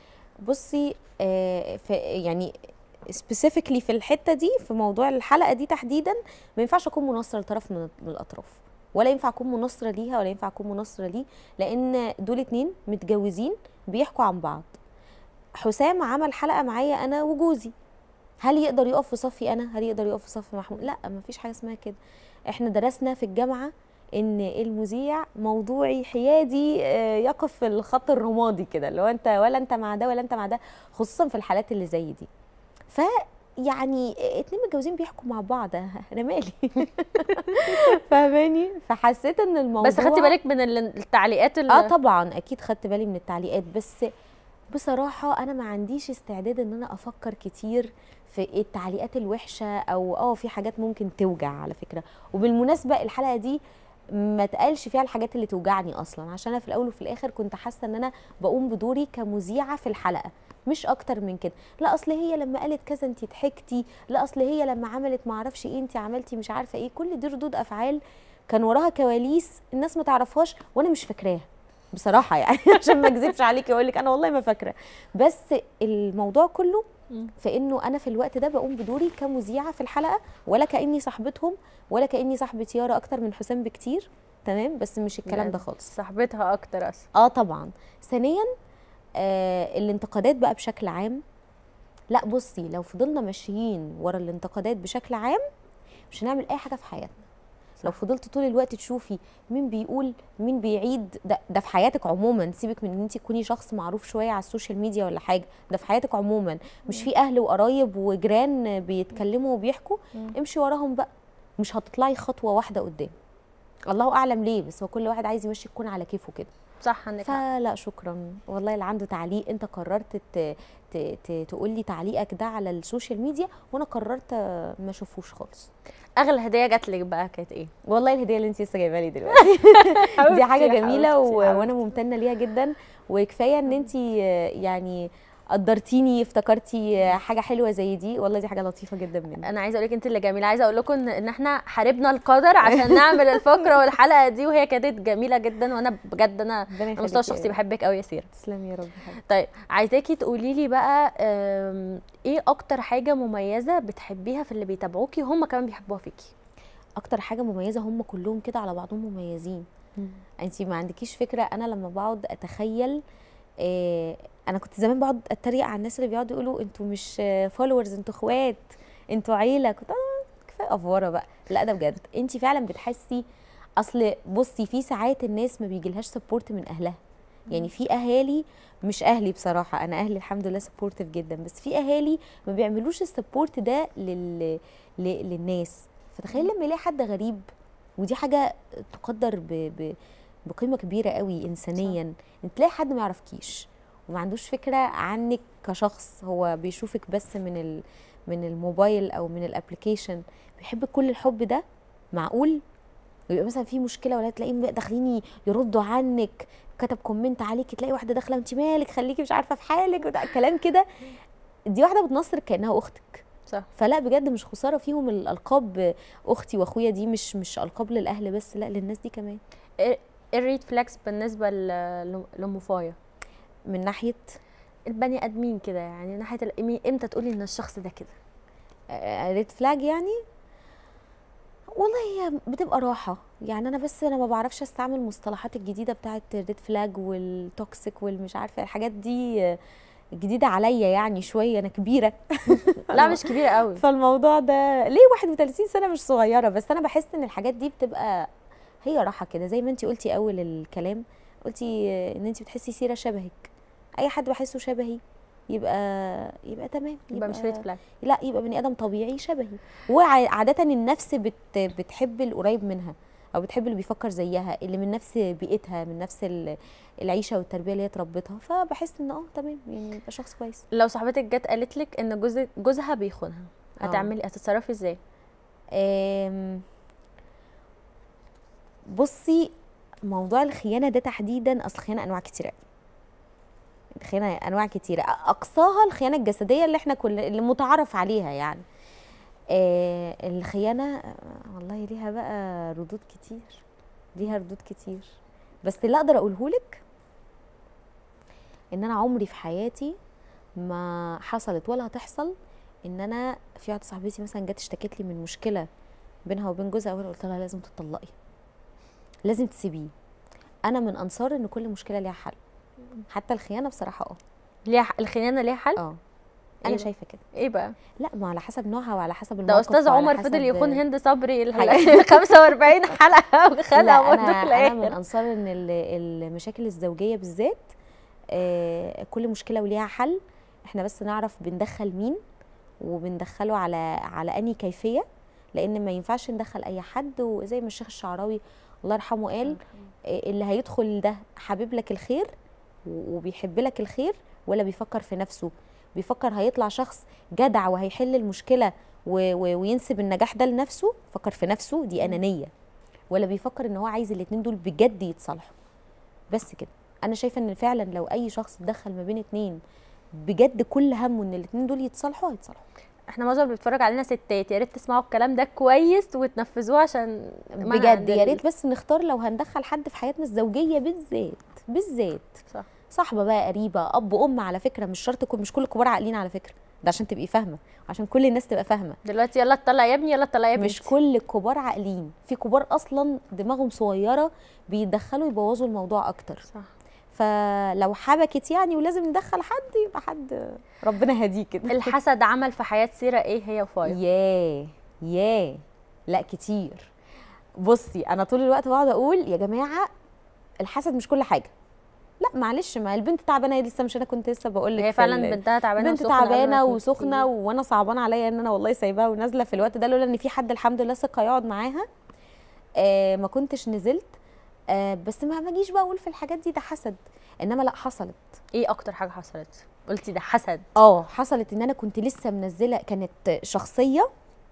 بصي آه في يعني سبيسيفيكلي في الحته دي في موضوع الحلقه دي تحديدا ما ينفعش اكون مناصره لطرف من من الاطراف ولا ينفع اكون مناصره ليها ولا ينفع اكون مناصره ليه لان دول اتنين متجوزين بيحكوا عن بعض حسام عمل حلقه معايا انا وجوزي هل يقدر يقف في صفي انا هل يقدر يقف في صف محمود لا ما فيش حاجه اسمها كده احنا درسنا في الجامعه ان المذيع موضوعي حيادي آه، يقف في الخط الرمادي كده اللي هو انت ولا انت مع ده ولا انت مع ده خصوصا في الحالات اللي زي دي يعني اتنين متجوزين بيحكوا مع بعض انا مالي فاهماني فحسيت ان الموضوع بس خدتي بالك من ال- التعليقات اللي اه طبعا اكيد خدت بالي من التعليقات بس بصراحه انا ما عنديش استعداد ان انا افكر كتير في التعليقات الوحشه او اه في حاجات ممكن توجع على فكره وبالمناسبه الحلقه دي ما تقالش فيها الحاجات اللي توجعني اصلا عشان انا في الاول وفي الاخر كنت حاسه ان انا بقوم بدوري كمذيعه في الحلقه مش اكتر من كده لا اصل هي لما قالت كذا انت ضحكتي لا اصل هي لما عملت ما اعرفش ايه انت عملتي مش عارفه ايه كل دي ردود افعال كان وراها كواليس الناس ما تعرفهاش وانا مش فاكراها بصراحه يعني عشان ما اكذبش عليكي واقول لك انا والله ما فاكره بس الموضوع كله في انه انا في الوقت ده بقوم بدوري كمذيعه في الحلقه ولا كاني صاحبتهم ولا كاني صاحبه يارا اكتر من حسام بكتير تمام بس مش الكلام ده خالص صاحبتها اكتر اصلا اه طبعا ثانيا آه الانتقادات بقى بشكل عام لا بصي لو فضلنا ماشيين ورا الانتقادات بشكل عام مش هنعمل اي حاجه في حياتنا لو فضلت طول الوقت تشوفي مين بيقول مين بيعيد ده, ده في حياتك عموما سيبك من ان انت تكوني شخص معروف شويه على السوشيال ميديا ولا حاجه ده في حياتك عموما مش في اهل وقرايب وجيران بيتكلموا وبيحكوا امشي وراهم بقى مش هتطلعي خطوه واحده قدام الله اعلم ليه بس هو كل واحد عايز يمشي الكون على كيفه كده صح عندك حق. فلا شكرا والله اللي عنده تعليق انت قررت ت... ت... ت... تقول لي تعليقك ده على السوشيال ميديا وانا قررت ما اشوفوش خالص اغلى هديه جات لك بقى كانت ايه والله الهديه اللي انت لسه جايبها لي دلوقتي دي حاجه حبيبتي، جميله و... حبيبتي، وانا ممتنه ليها جدا وكفايه ان انت يعني قدرتيني افتكرتي حاجه حلوه زي دي والله دي حاجه لطيفه جدا منك انا عايزه اقول لك انت اللي جميله عايزه اقول لكم ان إن احنا حاربنا القدر عشان نعمل الفقره والحلقه دي وهي كانت جميله جدا وانا بجد انا على المستوى يخليكي الشخصي يا بحبك قوي يا سيره تسلمي يا رب حبيبتي. طيب عايزاكي تقولي لي بقى أم، ايه اكتر حاجه مميزه بتحبيها في اللي بيتابعوكي وهم كمان بيحبوها فيكي اكتر حاجه مميزه هم كلهم كده على بعضهم مميزين انت ما عندكيش فكره انا لما بقعد اتخيل إيه انا كنت زمان بقعد اتريق على الناس اللي بيقعدوا يقولوا انتوا مش فولورز انتوا اخوات انتوا عيله كنت أنا كفايه افوره بقى لا ده بجد انت فعلا بتحسي اصل بصي في ساعات الناس ما بيجيلهاش سبورت من اهلها يعني في اهالي مش اهلي بصراحه انا اهلي الحمد لله سبورتيف جدا بس في اهالي ما بيعملوش السبورت ده لل... ل... للناس فتخيل لما يلاقي حد غريب ودي حاجه تقدر ب... ب... بقيمه كبيره قوي انسانيا ان تلاقي حد ما يعرفكيش وما عندوش فكره عنك كشخص هو بيشوفك بس من ال... من الموبايل او من الابلكيشن بيحب كل الحب ده معقول ويبقى مثلا في مشكله ولا تلاقيهم بقى داخلين يردوا عنك كتب كومنت عليكي تلاقي واحده داخله انت مالك خليكي مش عارفه في حالك وده كلام كده دي واحده بتنصرك كانها اختك صح فلا بجد مش خساره فيهم الالقاب اختي واخويا دي مش مش القاب للاهل بس لا للناس دي كمان ايه الريد فلاكس بالنسبه ل- لام فايا من ناحيه البني ادمين كده يعني ناحيه ال- امتى تقولي ان الشخص ده كده ريد فلاج يعني والله هي بتبقى راحه يعني انا بس انا ما بعرفش استعمل المصطلحات الجديده بتاعت الريد فلاج والتوكسيك والمش عارفه الحاجات دي جديده عليا يعني شويه انا كبيره لا مش كبيره قوي فالموضوع ده ليه 31 سنه مش صغيره بس انا بحس ان الحاجات دي بتبقى هي راحه كده زي ما انت قلتي اول الكلام قلتي ان انت بتحسي سيره شبهك اي حد بحسه شبهي يبقى يبقى تمام يبقى مش ريد فلاج لا يبقى بني ادم طبيعي شبهي وعاده النفس بت بتحب القريب منها او بتحب اللي بيفكر زيها اللي من نفس بيئتها من نفس ال- العيشه والتربيه اللي هي اتربتها فبحس ان اه تمام يعني يبقى شخص كويس لو صاحبتك جت قالت لك ان جوز جوزها بيخونها آه. هتعملي هتتصرفي ازاي آم، بصي موضوع الخيانه ده تحديدا اصل الخيانه انواع كتيره قوي الخيانه انواع كتيره اقصاها الخيانه الجسديه اللي احنا كل اللي متعارف عليها يعني آه الخيانه آه، والله ليها بقى ردود كتير ليها ردود كتير بس اللي اقدر اقوله لك ان انا عمري في حياتي ما حصلت ولا هتحصل ان انا في واحده صاحبتي مثلا جت اشتكت لي من مشكله بينها وبين جوزها وانا قلت لها لازم تطلقي لازم تسيبيه انا من انصار ان كل مشكله ليها حل حتى الخيانه بصراحه اه ليها الخيانه ليها حل اه إيه انا بقى؟ شايفه كده ايه بقى لا ما على حسب نوعها وعلى حسب ده الموقف استاذ وعلى عمر حسب- فضل يخون هند صبري ال حقيقي. 45 حلقه وخلها لا برضه انا في انا من الاخر انصار ان ال- المشاكل الزوجيه بالذات آه، كل مشكله وليها حل احنا بس نعرف بندخل مين وبندخله على على اني كيفيه لان ما ينفعش ندخل اي حد وزي ما الشيخ الشعراوي الله يرحمه قال إيه اللي هيدخل ده حابب لك الخير و- وبيحب لك الخير ولا بيفكر في نفسه بيفكر هيطلع شخص جدع وهيحل المشكله و- و- وينسب النجاح ده لنفسه فكر في نفسه دي انانيه ولا بيفكر ان هو عايز الاتنين دول بجد يتصالحوا بس كده انا شايفه ان فعلا لو اي شخص اتدخل ما بين اتنين بجد كل همه ان الاتنين دول يتصالحوا هيتصالحوا احنا معظم اللي بيتفرج علينا ستات يا ريت تسمعوا الكلام ده كويس وتنفذوه عشان ما بجد عند يا ال- ريت بس نختار لو هندخل حد في حياتنا الزوجيه بالذات بالذات صح صاحبه بقى قريبه اب ام على فكره مش شرط يكون مش كل الكبار عاقلين على فكره ده عشان تبقي فاهمه عشان كل الناس تبقى فاهمه دلوقتي يلا اتطلع يا ابني يلا اتطلع يا مش بنتي. كل الكبار عاقلين في كبار اصلا دماغهم صغيره بيتدخلوا يبوظوا الموضوع اكتر صح فلو حبكت يعني ولازم ندخل حد يبقى حد ربنا هديه كده الحسد عمل في حياه سيره ايه هي وفايا ياه ياه لا كتير بصي انا طول الوقت بقعد اقول يا جماعه الحسد مش كل حاجه لا معلش ما البنت تعبانه هي لسه مش انا كنت لسه بقول لك هي في فعلا ال- بنتها تعبانه بنت وسخنة قبل ما تعبانه تيجي. وسخنه وانا صعبان عليا ان انا والله سايباها ونازله في الوقت ده لولا ان في حد الحمد لله ثقه يقعد معاها آه ما كنتش نزلت آه بس ما ما اجيش بقى اقول في الحاجات دي ده حسد انما لا حصلت ايه اكتر حاجه حصلت قلتي ده حسد اه حصلت ان انا كنت لسه منزله كانت شخصيه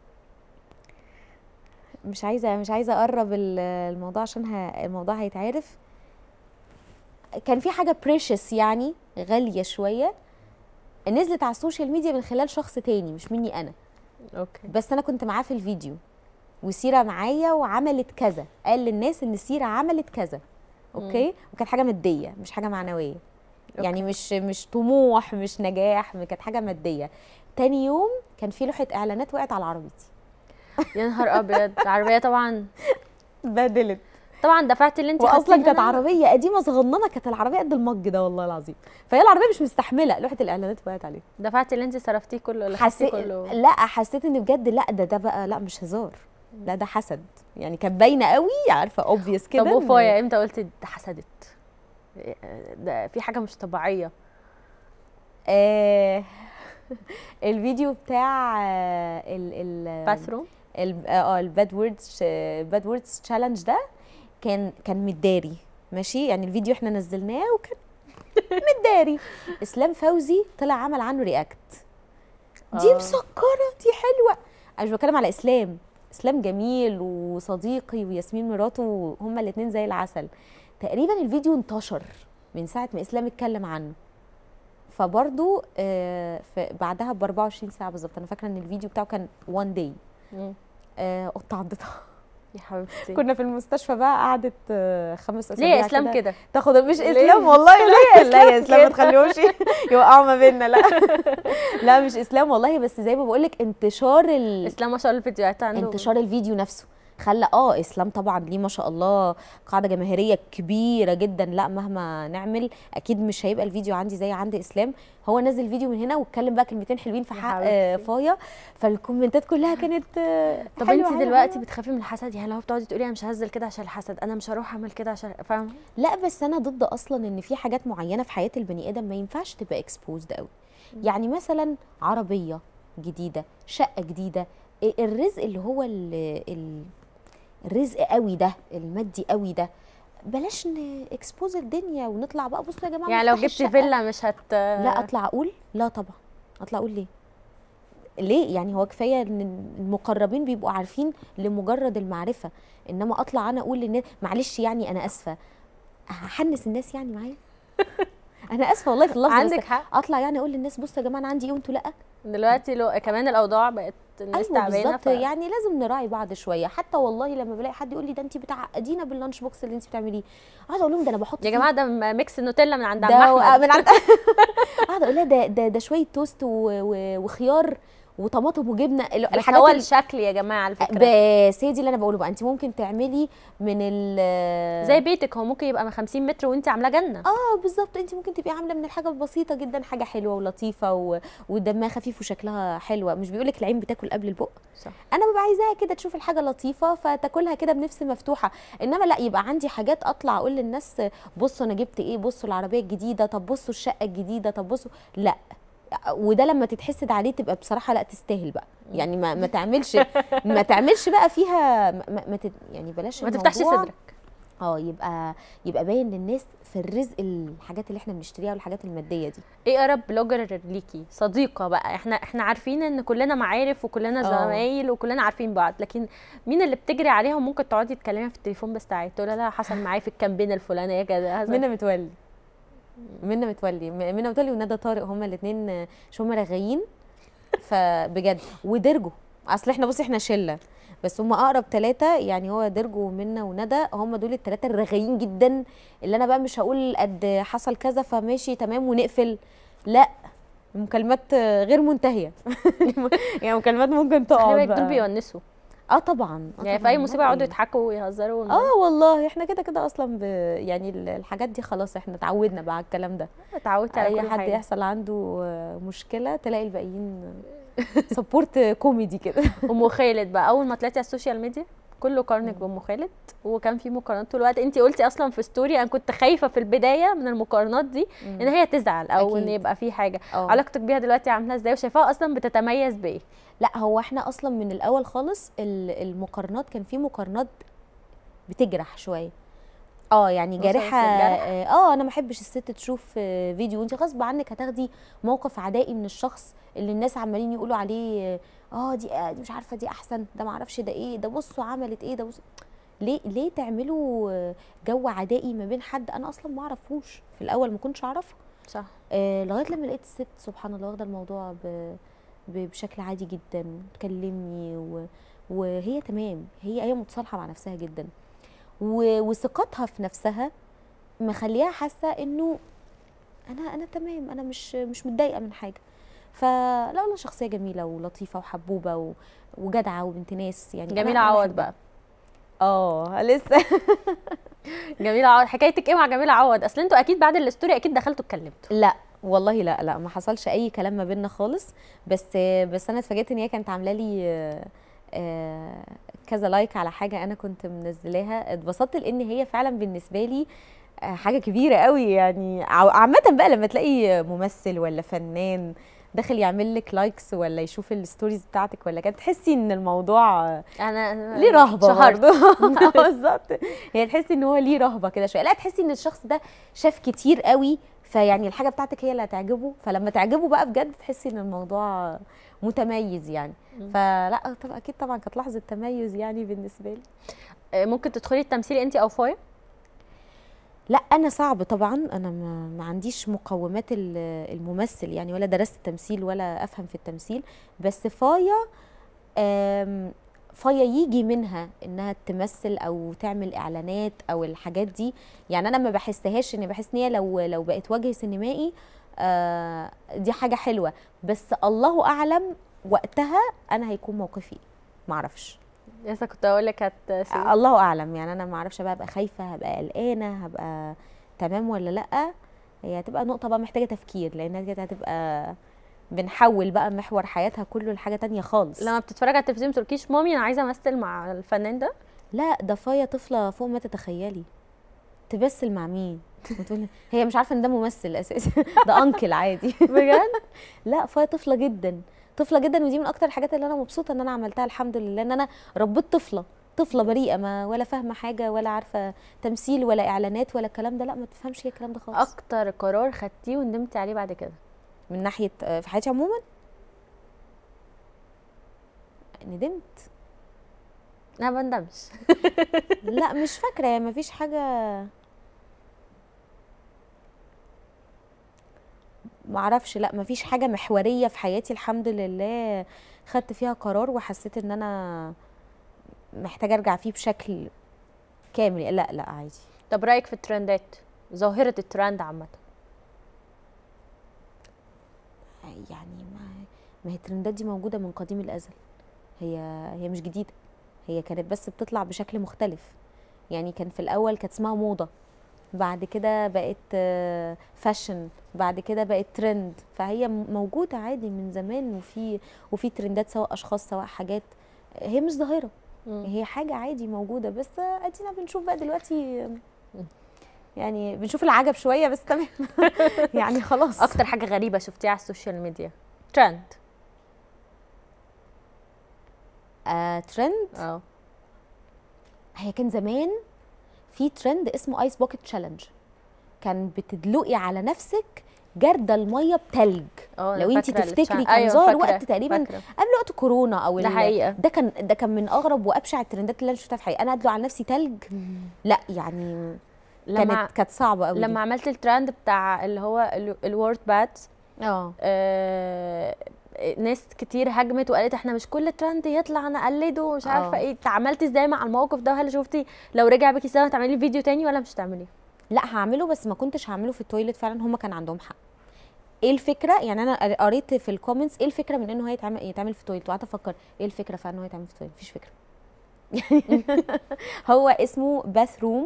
مش عايزه مش عايزه اقرب ال- الموضوع عشان ه- الموضوع هيتعرف كان في حاجه بريشس يعني غاليه شويه نزلت على السوشيال ميديا من خلال شخص تاني مش مني انا اوكي بس انا كنت معاه في الفيديو وسيره معايا وعملت كذا قال للناس ان سيره عملت كذا اوكي وكانت حاجه ماديه مش حاجه معنويه يعني مش مش طموح مش نجاح كانت حاجه ماديه تاني يوم كان في لوحه اعلانات وقعت على عربيتي يا نهار ابيض العربيه طبعا بدلت طبعا دفعتي اللي انت واصلا خدتيه كانت هنا. عربيه قديمه صغننه كانت العربيه قد المج ده والله العظيم فهي العربيه مش مستحمله لوحه الاعلانات وقعت عليها دفعتي اللي انت صرفتيه كله اللي خدتيه حسيت كله لا حسيت ان بجد لا ده ده بقى لا مش هزار لا ده حسد يعني كانت باينه قوي عارفه اوبفيس كده طب إن- وفايا امتى قلت ده حسدت ده في حاجه مش طبيعيه آه الفيديو بتاع آه، ال ال باثروم ال- اه الباد ووردز باد ووردز تشالنج ده كان كان متداري ماشي يعني الفيديو احنا نزلناه وكان متداري اسلام فوزي طلع عمل عنه رياكت دي آه. مسكره دي حلوه انا مش بتكلم على اسلام اسلام جميل وصديقي وياسمين مراته هما الاتنين زي العسل تقريبا الفيديو انتشر من ساعه ما اسلام اتكلم عنه فبرضو آه في بعدها ب 24 ساعه بالظبط انا فاكره ان الفيديو بتاعه كان وان داي آه قطه عضتها يا حبيبتي كنا في المستشفى بقى قعدت آه، خمس اسابيع ليه يا اسلام كده تاخد مش ليه؟ اسلام والله لا لا يا اسلام ما كده؟ تخليهوش يوقعوا ما بيننا لا لا مش اسلام والله بس زي ما بقول لك انتشار ال... اسلام ما شاء الله الفيديوهات عنده انتشار الفيديو نفسه خلى اه اسلام طبعا ليه ما شاء الله قاعده جماهيريه كبيره جدا لا مهما نعمل اكيد مش هيبقى الفيديو عندي زي عند اسلام هو نزل فيديو من هنا واتكلم بقى كلمتين حلوين في حق آه، فايا فالكومنتات كلها كانت آه، طب حلوة، انت حلوة، دلوقتي حلوة. بتخافي من الحسد يعني لو بتقعدي تقولي انا مش هنزل كده عشان الحسد انا مش هروح اعمل كده عشان فاهم لا بس انا ضد اصلا ان في حاجات معينه في حياه البني ادم ما ينفعش تبقى اكسبوزد قوي يعني مثلا عربيه جديده شقه جديده إيه الرزق اللي هو ال ال الرزق قوي ده المادي قوي ده بلاش اكسبوز الدنيا ونطلع بقى بصوا يا جماعه يعني لو مفتاح جبتي الشقة. فيلا مش هت لا اطلع اقول لا طبعا اطلع اقول ليه ليه يعني هو كفايه ان المقربين بيبقوا عارفين لمجرد المعرفه انما اطلع انا اقول للناس معلش يعني انا اسفه هحنس الناس يعني معايا انا اسفه والله في اللفظ عندك بس حق. اطلع يعني اقول للناس بصوا يا جماعه انا عندي ايه وانتوا لا دلوقتي لو كمان الاوضاع بقت الناس ايوه تعبانه بالظبط ف... يعني لازم نراعي بعض شويه حتى والله لما بلاقي حد يقول لي ده انت بتعقدينا باللانش بوكس اللي انت بتعمليه اقعد اقول لهم ده انا بحط يا فيه جماعه ده م- ميكس النوتيلا من عند عم ده احمد من عند اقعد اقول لها ده ده ده شويه توست و- و- وخيار وطماطم وجبنه ال- بس الحاجات هو ال- الشكل يا جماعه على فكره بس هي دي اللي انا بقوله بقى انت ممكن تعملي من ال زي بيتك هو ممكن يبقى من 50 متر وانت عاملاه جنه اه بالظبط انت ممكن تبقي عامله من الحاجه البسيطه جدا حاجه حلوه ولطيفه و... ودمها خفيف وشكلها حلوه مش بيقولك العين بتاكل قبل البق صح انا ببقى عايزاها كده تشوف الحاجه لطيفه فتاكلها كده بنفس مفتوحه انما لا يبقى عندي حاجات اطلع اقول للناس بصوا انا جبت ايه بصوا العربيه الجديده طب بصوا الشقه الجديده طب بصوا لا وده لما تتحسد عليه تبقى بصراحه لا تستاهل بقى يعني ما, ما تعملش ما تعملش بقى فيها ما, ما ما تت يعني بلاش ما تفتحش الموضوع- صدرك. اه يبقى يبقى باين للناس في الرزق الحاجات اللي احنا بنشتريها والحاجات الماديه دي ايه اقرب بلوجر ليكي صديقه بقى احنا احنا عارفين ان كلنا معارف وكلنا اه. زمايل وكلنا عارفين بعض لكن مين اللي بتجري عليها وممكن تقعدي تكلميها في التليفون بالساعات تقول لها حصل معايا في الكامبين الفلانيه كده حصل- منى متولي منى متولي م- منى متولي وندى طارق هما الاثنين مش هما رغايين فبجد ودرجو اصل احنا بصي احنا شله بس هما اقرب ثلاثه يعني هو درجو ومنى وندى هما دول الثلاثه الرغايين جدا اللي انا بقى مش هقول قد حصل كذا فماشي تمام ونقفل لا مكالمات غير منتهيه يعني مكالمات ممكن خلي تقعد بالك دول بقى. بيونسوا اه طبعا آه يعني في طبعاً، اي مصيبه أمال يقعدوا إيه؟ يضحكوا ويهزروا اه والله احنا كده كده اصلا ب... يعني ال- الحاجات دي خلاص احنا اتعودنا بقى على الكلام ده اتعودت على اي كل حد حاجة. يحصل عنده آه، مشكله تلاقي الباقيين سبورت كوميدي كده ام خالد بقى اول ما طلعتي على السوشيال ميديا كله قارنك بام خالد وكان في مقارنات طول الوقت انت قلتي اصلا في ستوري انا كنت خايفه في البدايه من المقارنات دي مم. ان هي تزعل او ان أكيد. يبقى في حاجه اه. علاقتك بيها دلوقتي عامله ازاي وشايفاها اصلا بتتميز بايه لا هو احنا اصلا من الاول خالص ال- المقارنات كان في مقارنات بتجرح شويه اه يعني وصلت جارحه للجرح؟ اه آه، انا ما احبش الست تشوف آه، فيديو وانت غصب عنك هتاخدي موقف عدائي من الشخص اللي الناس عمالين يقولوا عليه اه دي آه، دي مش عارفه دي احسن ده ما اعرفش ده ايه ده بصوا عملت ايه ده بص ليه ليه تعملوا آه، جو عدائي ما بين حد انا اصلا ما اعرفوش في الاول ما كنتش اعرفه صح آه لغايه لما لقيت الست سبحان الله واخده الموضوع ب... ب... بشكل عادي جدا تكلمني و... وهي تمام هي هي متصالحه مع نفسها جدا و... وثقتها في نفسها مخليها حاسه انه انا انا تمام انا مش مش متضايقه من حاجه فلا والله شخصيه جميله ولطيفه وحبوبه و... وجدعه وبنت ناس يعني أنا- جميله أنا عوض بحبها. بقى اه لسه جميله عوض حكايتك ايه مع جميله عوض اصل انتوا اكيد بعد الاستوري اكيد دخلتوا اتكلمتوا لا والله لا لا ما حصلش اي كلام ما بيننا خالص بس بس انا اتفاجئت ان هي كانت عامله لي آه، آه، كذا لايك على حاجه انا كنت منزلاها اتبسطت لان هي فعلا بالنسبه لي آه، حاجه كبيره قوي يعني عو- عامه بقى لما تلاقي ممثل ولا فنان داخل يعمل لك لايكس ولا يشوف الستوريز بتاعتك ولا كده تحسي ان الموضوع آه، انا ليه رهبه شهرت. برضه بالظبط هي تحسي ان هو ليه رهبه كده شويه لا تحسي ان الشخص ده شاف كتير قوي فيعني الحاجه بتاعتك هي اللي هتعجبه فلما تعجبه بقى بجد تحسي ان الموضوع متميز يعني فلا طب اكيد طبعا كانت لحظه تميز يعني بالنسبه لي آه، ممكن تدخلي التمثيل انت او فايا لا انا صعب طبعا انا ما, ما عنديش مقومات ال- الممثل يعني ولا درست تمثيل ولا افهم في التمثيل بس فايا آم، فايا يجي منها انها تمثل او تعمل اعلانات او الحاجات دي يعني انا ما بحسهاش ان بحس ان هي لو لو بقت وجه سينمائي آه، دي حاجه حلوه بس الله اعلم وقتها انا هيكون موقفي معرفش لسه كنت اقول لك هت الله اعلم يعني انا ما اعرفش بقى ابقى خايفه هبقى قلقانه هبقى تمام ولا لا هي هتبقى نقطه بقى محتاجه تفكير لانها كده هتبقى بنحول بقى محور حياتها كله لحاجه تانية خالص لما بتتفرج على التلفزيون ما تقولكيش مامي انا عايزه امثل مع الفنان ده لا ده فايا طفله فوق ما تتخيلي تمثل مع مين وتقول هي مش عارفه ان ده ممثل اساسا ده انكل عادي بجد لا فايا طفله جدا طفله جدا ودي من اكتر الحاجات اللي انا مبسوطه ان انا عملتها الحمد لله ان انا ربيت طفله طفله بريئه ما ولا فاهمه حاجه ولا عارفه تمثيل ولا اعلانات ولا الكلام ده لا ما تفهمش هي الكلام ده خالص اكتر قرار خدتيه وندمتي عليه بعد كده من ناحيه آه، في حياتي عموما ندمت لا ما بندمش لا مش فاكره يعني مفيش حاجه معرفش لا مفيش حاجه محوريه في حياتي الحمد لله خدت فيها قرار وحسيت ان انا محتاجه ارجع فيه بشكل كامل لا لا عادي طب رايك في الترندات ظاهره الترند عامه يعني ما ما هي الترندات دي موجوده من قديم الازل هي هي مش جديده هي كانت بس بتطلع بشكل مختلف يعني كان في الاول كانت اسمها موضه بعد كده بقت آه، فاشن بعد كده بقت ترند فهي م- موجوده عادي من زمان وفي وفي ترندات سواء اشخاص سواء حاجات هي مش ظاهره هي حاجه عادي موجوده بس ادينا بنشوف بقى دلوقتي يعني بنشوف العجب شويه بس تمام يعني خلاص اكتر حاجه غريبه شفتيها على السوشيال ميديا ترند آه ترند اه هي كان زمان في ترند اسمه ايس بوكيت تشالنج كان بتدلقي على نفسك جردل الميه بتلج اه لو أنا انت فاكرة تفتكري التشا- كان أيوة ظاهر فاكرة، وقت تقريبا فاكرة. قبل وقت كورونا او ده ال- حقيقة. ده كان ده كان من اغرب وابشع الترندات اللي انا شفتها في حياتي انا ادلق على نفسي تلج لا يعني لما- كانت كانت صعبه قوي لما عملت الترند بتاع اللي هو الورد بات اه ناس كتير هجمت وقالت احنا مش كل ترند يطلع نقلده ومش عارفه آه. ايه اتعاملتي ازاي مع الموقف ده وهل شفتي لو رجع بيكي سنه هتعملي فيديو تاني ولا مش هتعمليه لا هعمله بس ما كنتش هعمله في التويليت فعلا هم كان عندهم حق ايه الفكره يعني انا قريت في الكومنتس ايه الفكره من انه هو يتعمل يتعمل في التويليت وقعدت افكر ايه الفكره فعلا ان هو يتعمل في التويليت مفيش فكره هو اسمه باث روم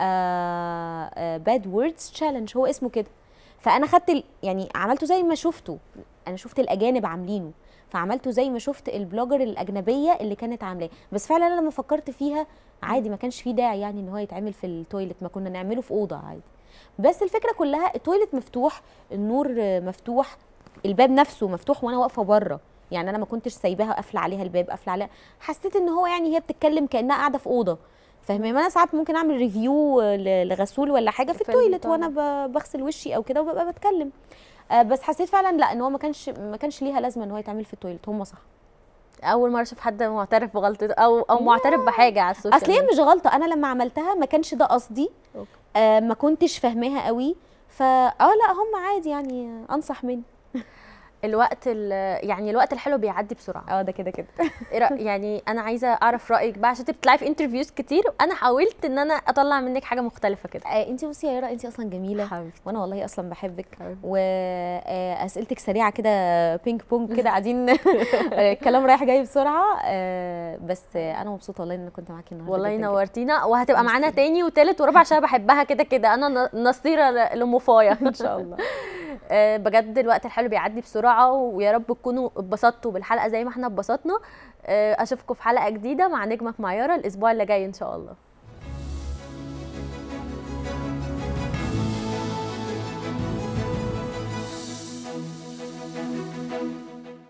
باد ووردز تشالنج هو اسمه كده فانا خدت ال... يعني عملته زي ما شفته انا شفت الاجانب عاملينه فعملته زي ما شفت البلوجر الاجنبيه اللي كانت عاملاه بس فعلا انا لما فكرت فيها عادي ما كانش فيه داعي يعني ان هو يتعمل في التويليت ما كنا نعمله في اوضه عادي بس الفكره كلها التويليت مفتوح النور مفتوح الباب نفسه مفتوح وانا واقفه بره يعني انا ما كنتش سايباها قافله عليها الباب قافله عليها حسيت ان هو يعني هي بتتكلم كانها قاعده في اوضه فاهمه ما انا ساعات ممكن اعمل ريفيو ل- لغسول ولا حاجه في في التويليت التويليت. وانا ب- بغسل وشي او كده وببقى بتكلم آه، بس حسيت فعلا لا ان هو ما كانش ما كانش ليها لازمه ان هو يتعمل في التويليت هم صح اول مره اشوف حد معترف بغلطته او او معترف بحاجه على السوشيال اصل هي ميديا. مش غلطه انا لما عملتها ما كانش ده قصدي آه ما كنتش فاهماها قوي فا اه لا هم عادي يعني انصح مني الوقت ال- يعني الوقت الحلو بيعدي بسرعه اه ده كده كده إيه رأ- يعني انا عايزه اعرف رايك بقى عشان انت بتطلعي في انترفيوز كتير وانا حاولت ان انا اطلع منك حاجه مختلفه كده آه انت بصي يا يارا انت اصلا جميله حبيبتي وانا والله اصلا بحبك واسئلتك سريعه كده بينج بونج كده قاعدين الكلام رايح جاي بسرعه آه بس آه انا مبسوطه والله ان انا كنت معاكي النهارده والله جداً جداً. نورتينا وهتبقى معانا تاني وتالت ورابع عشان بحبها كده كده انا ن- نصيره ل- لمفايا ان شاء الله آه، بجد الوقت الحلو بيعدي بسرعه ويا رب تكونوا اتبسطتوا بالحلقه زي ما احنا اتبسطنا آه، اشوفكم في حلقه جديده مع نجمك معياره الاسبوع اللي جاي ان شاء الله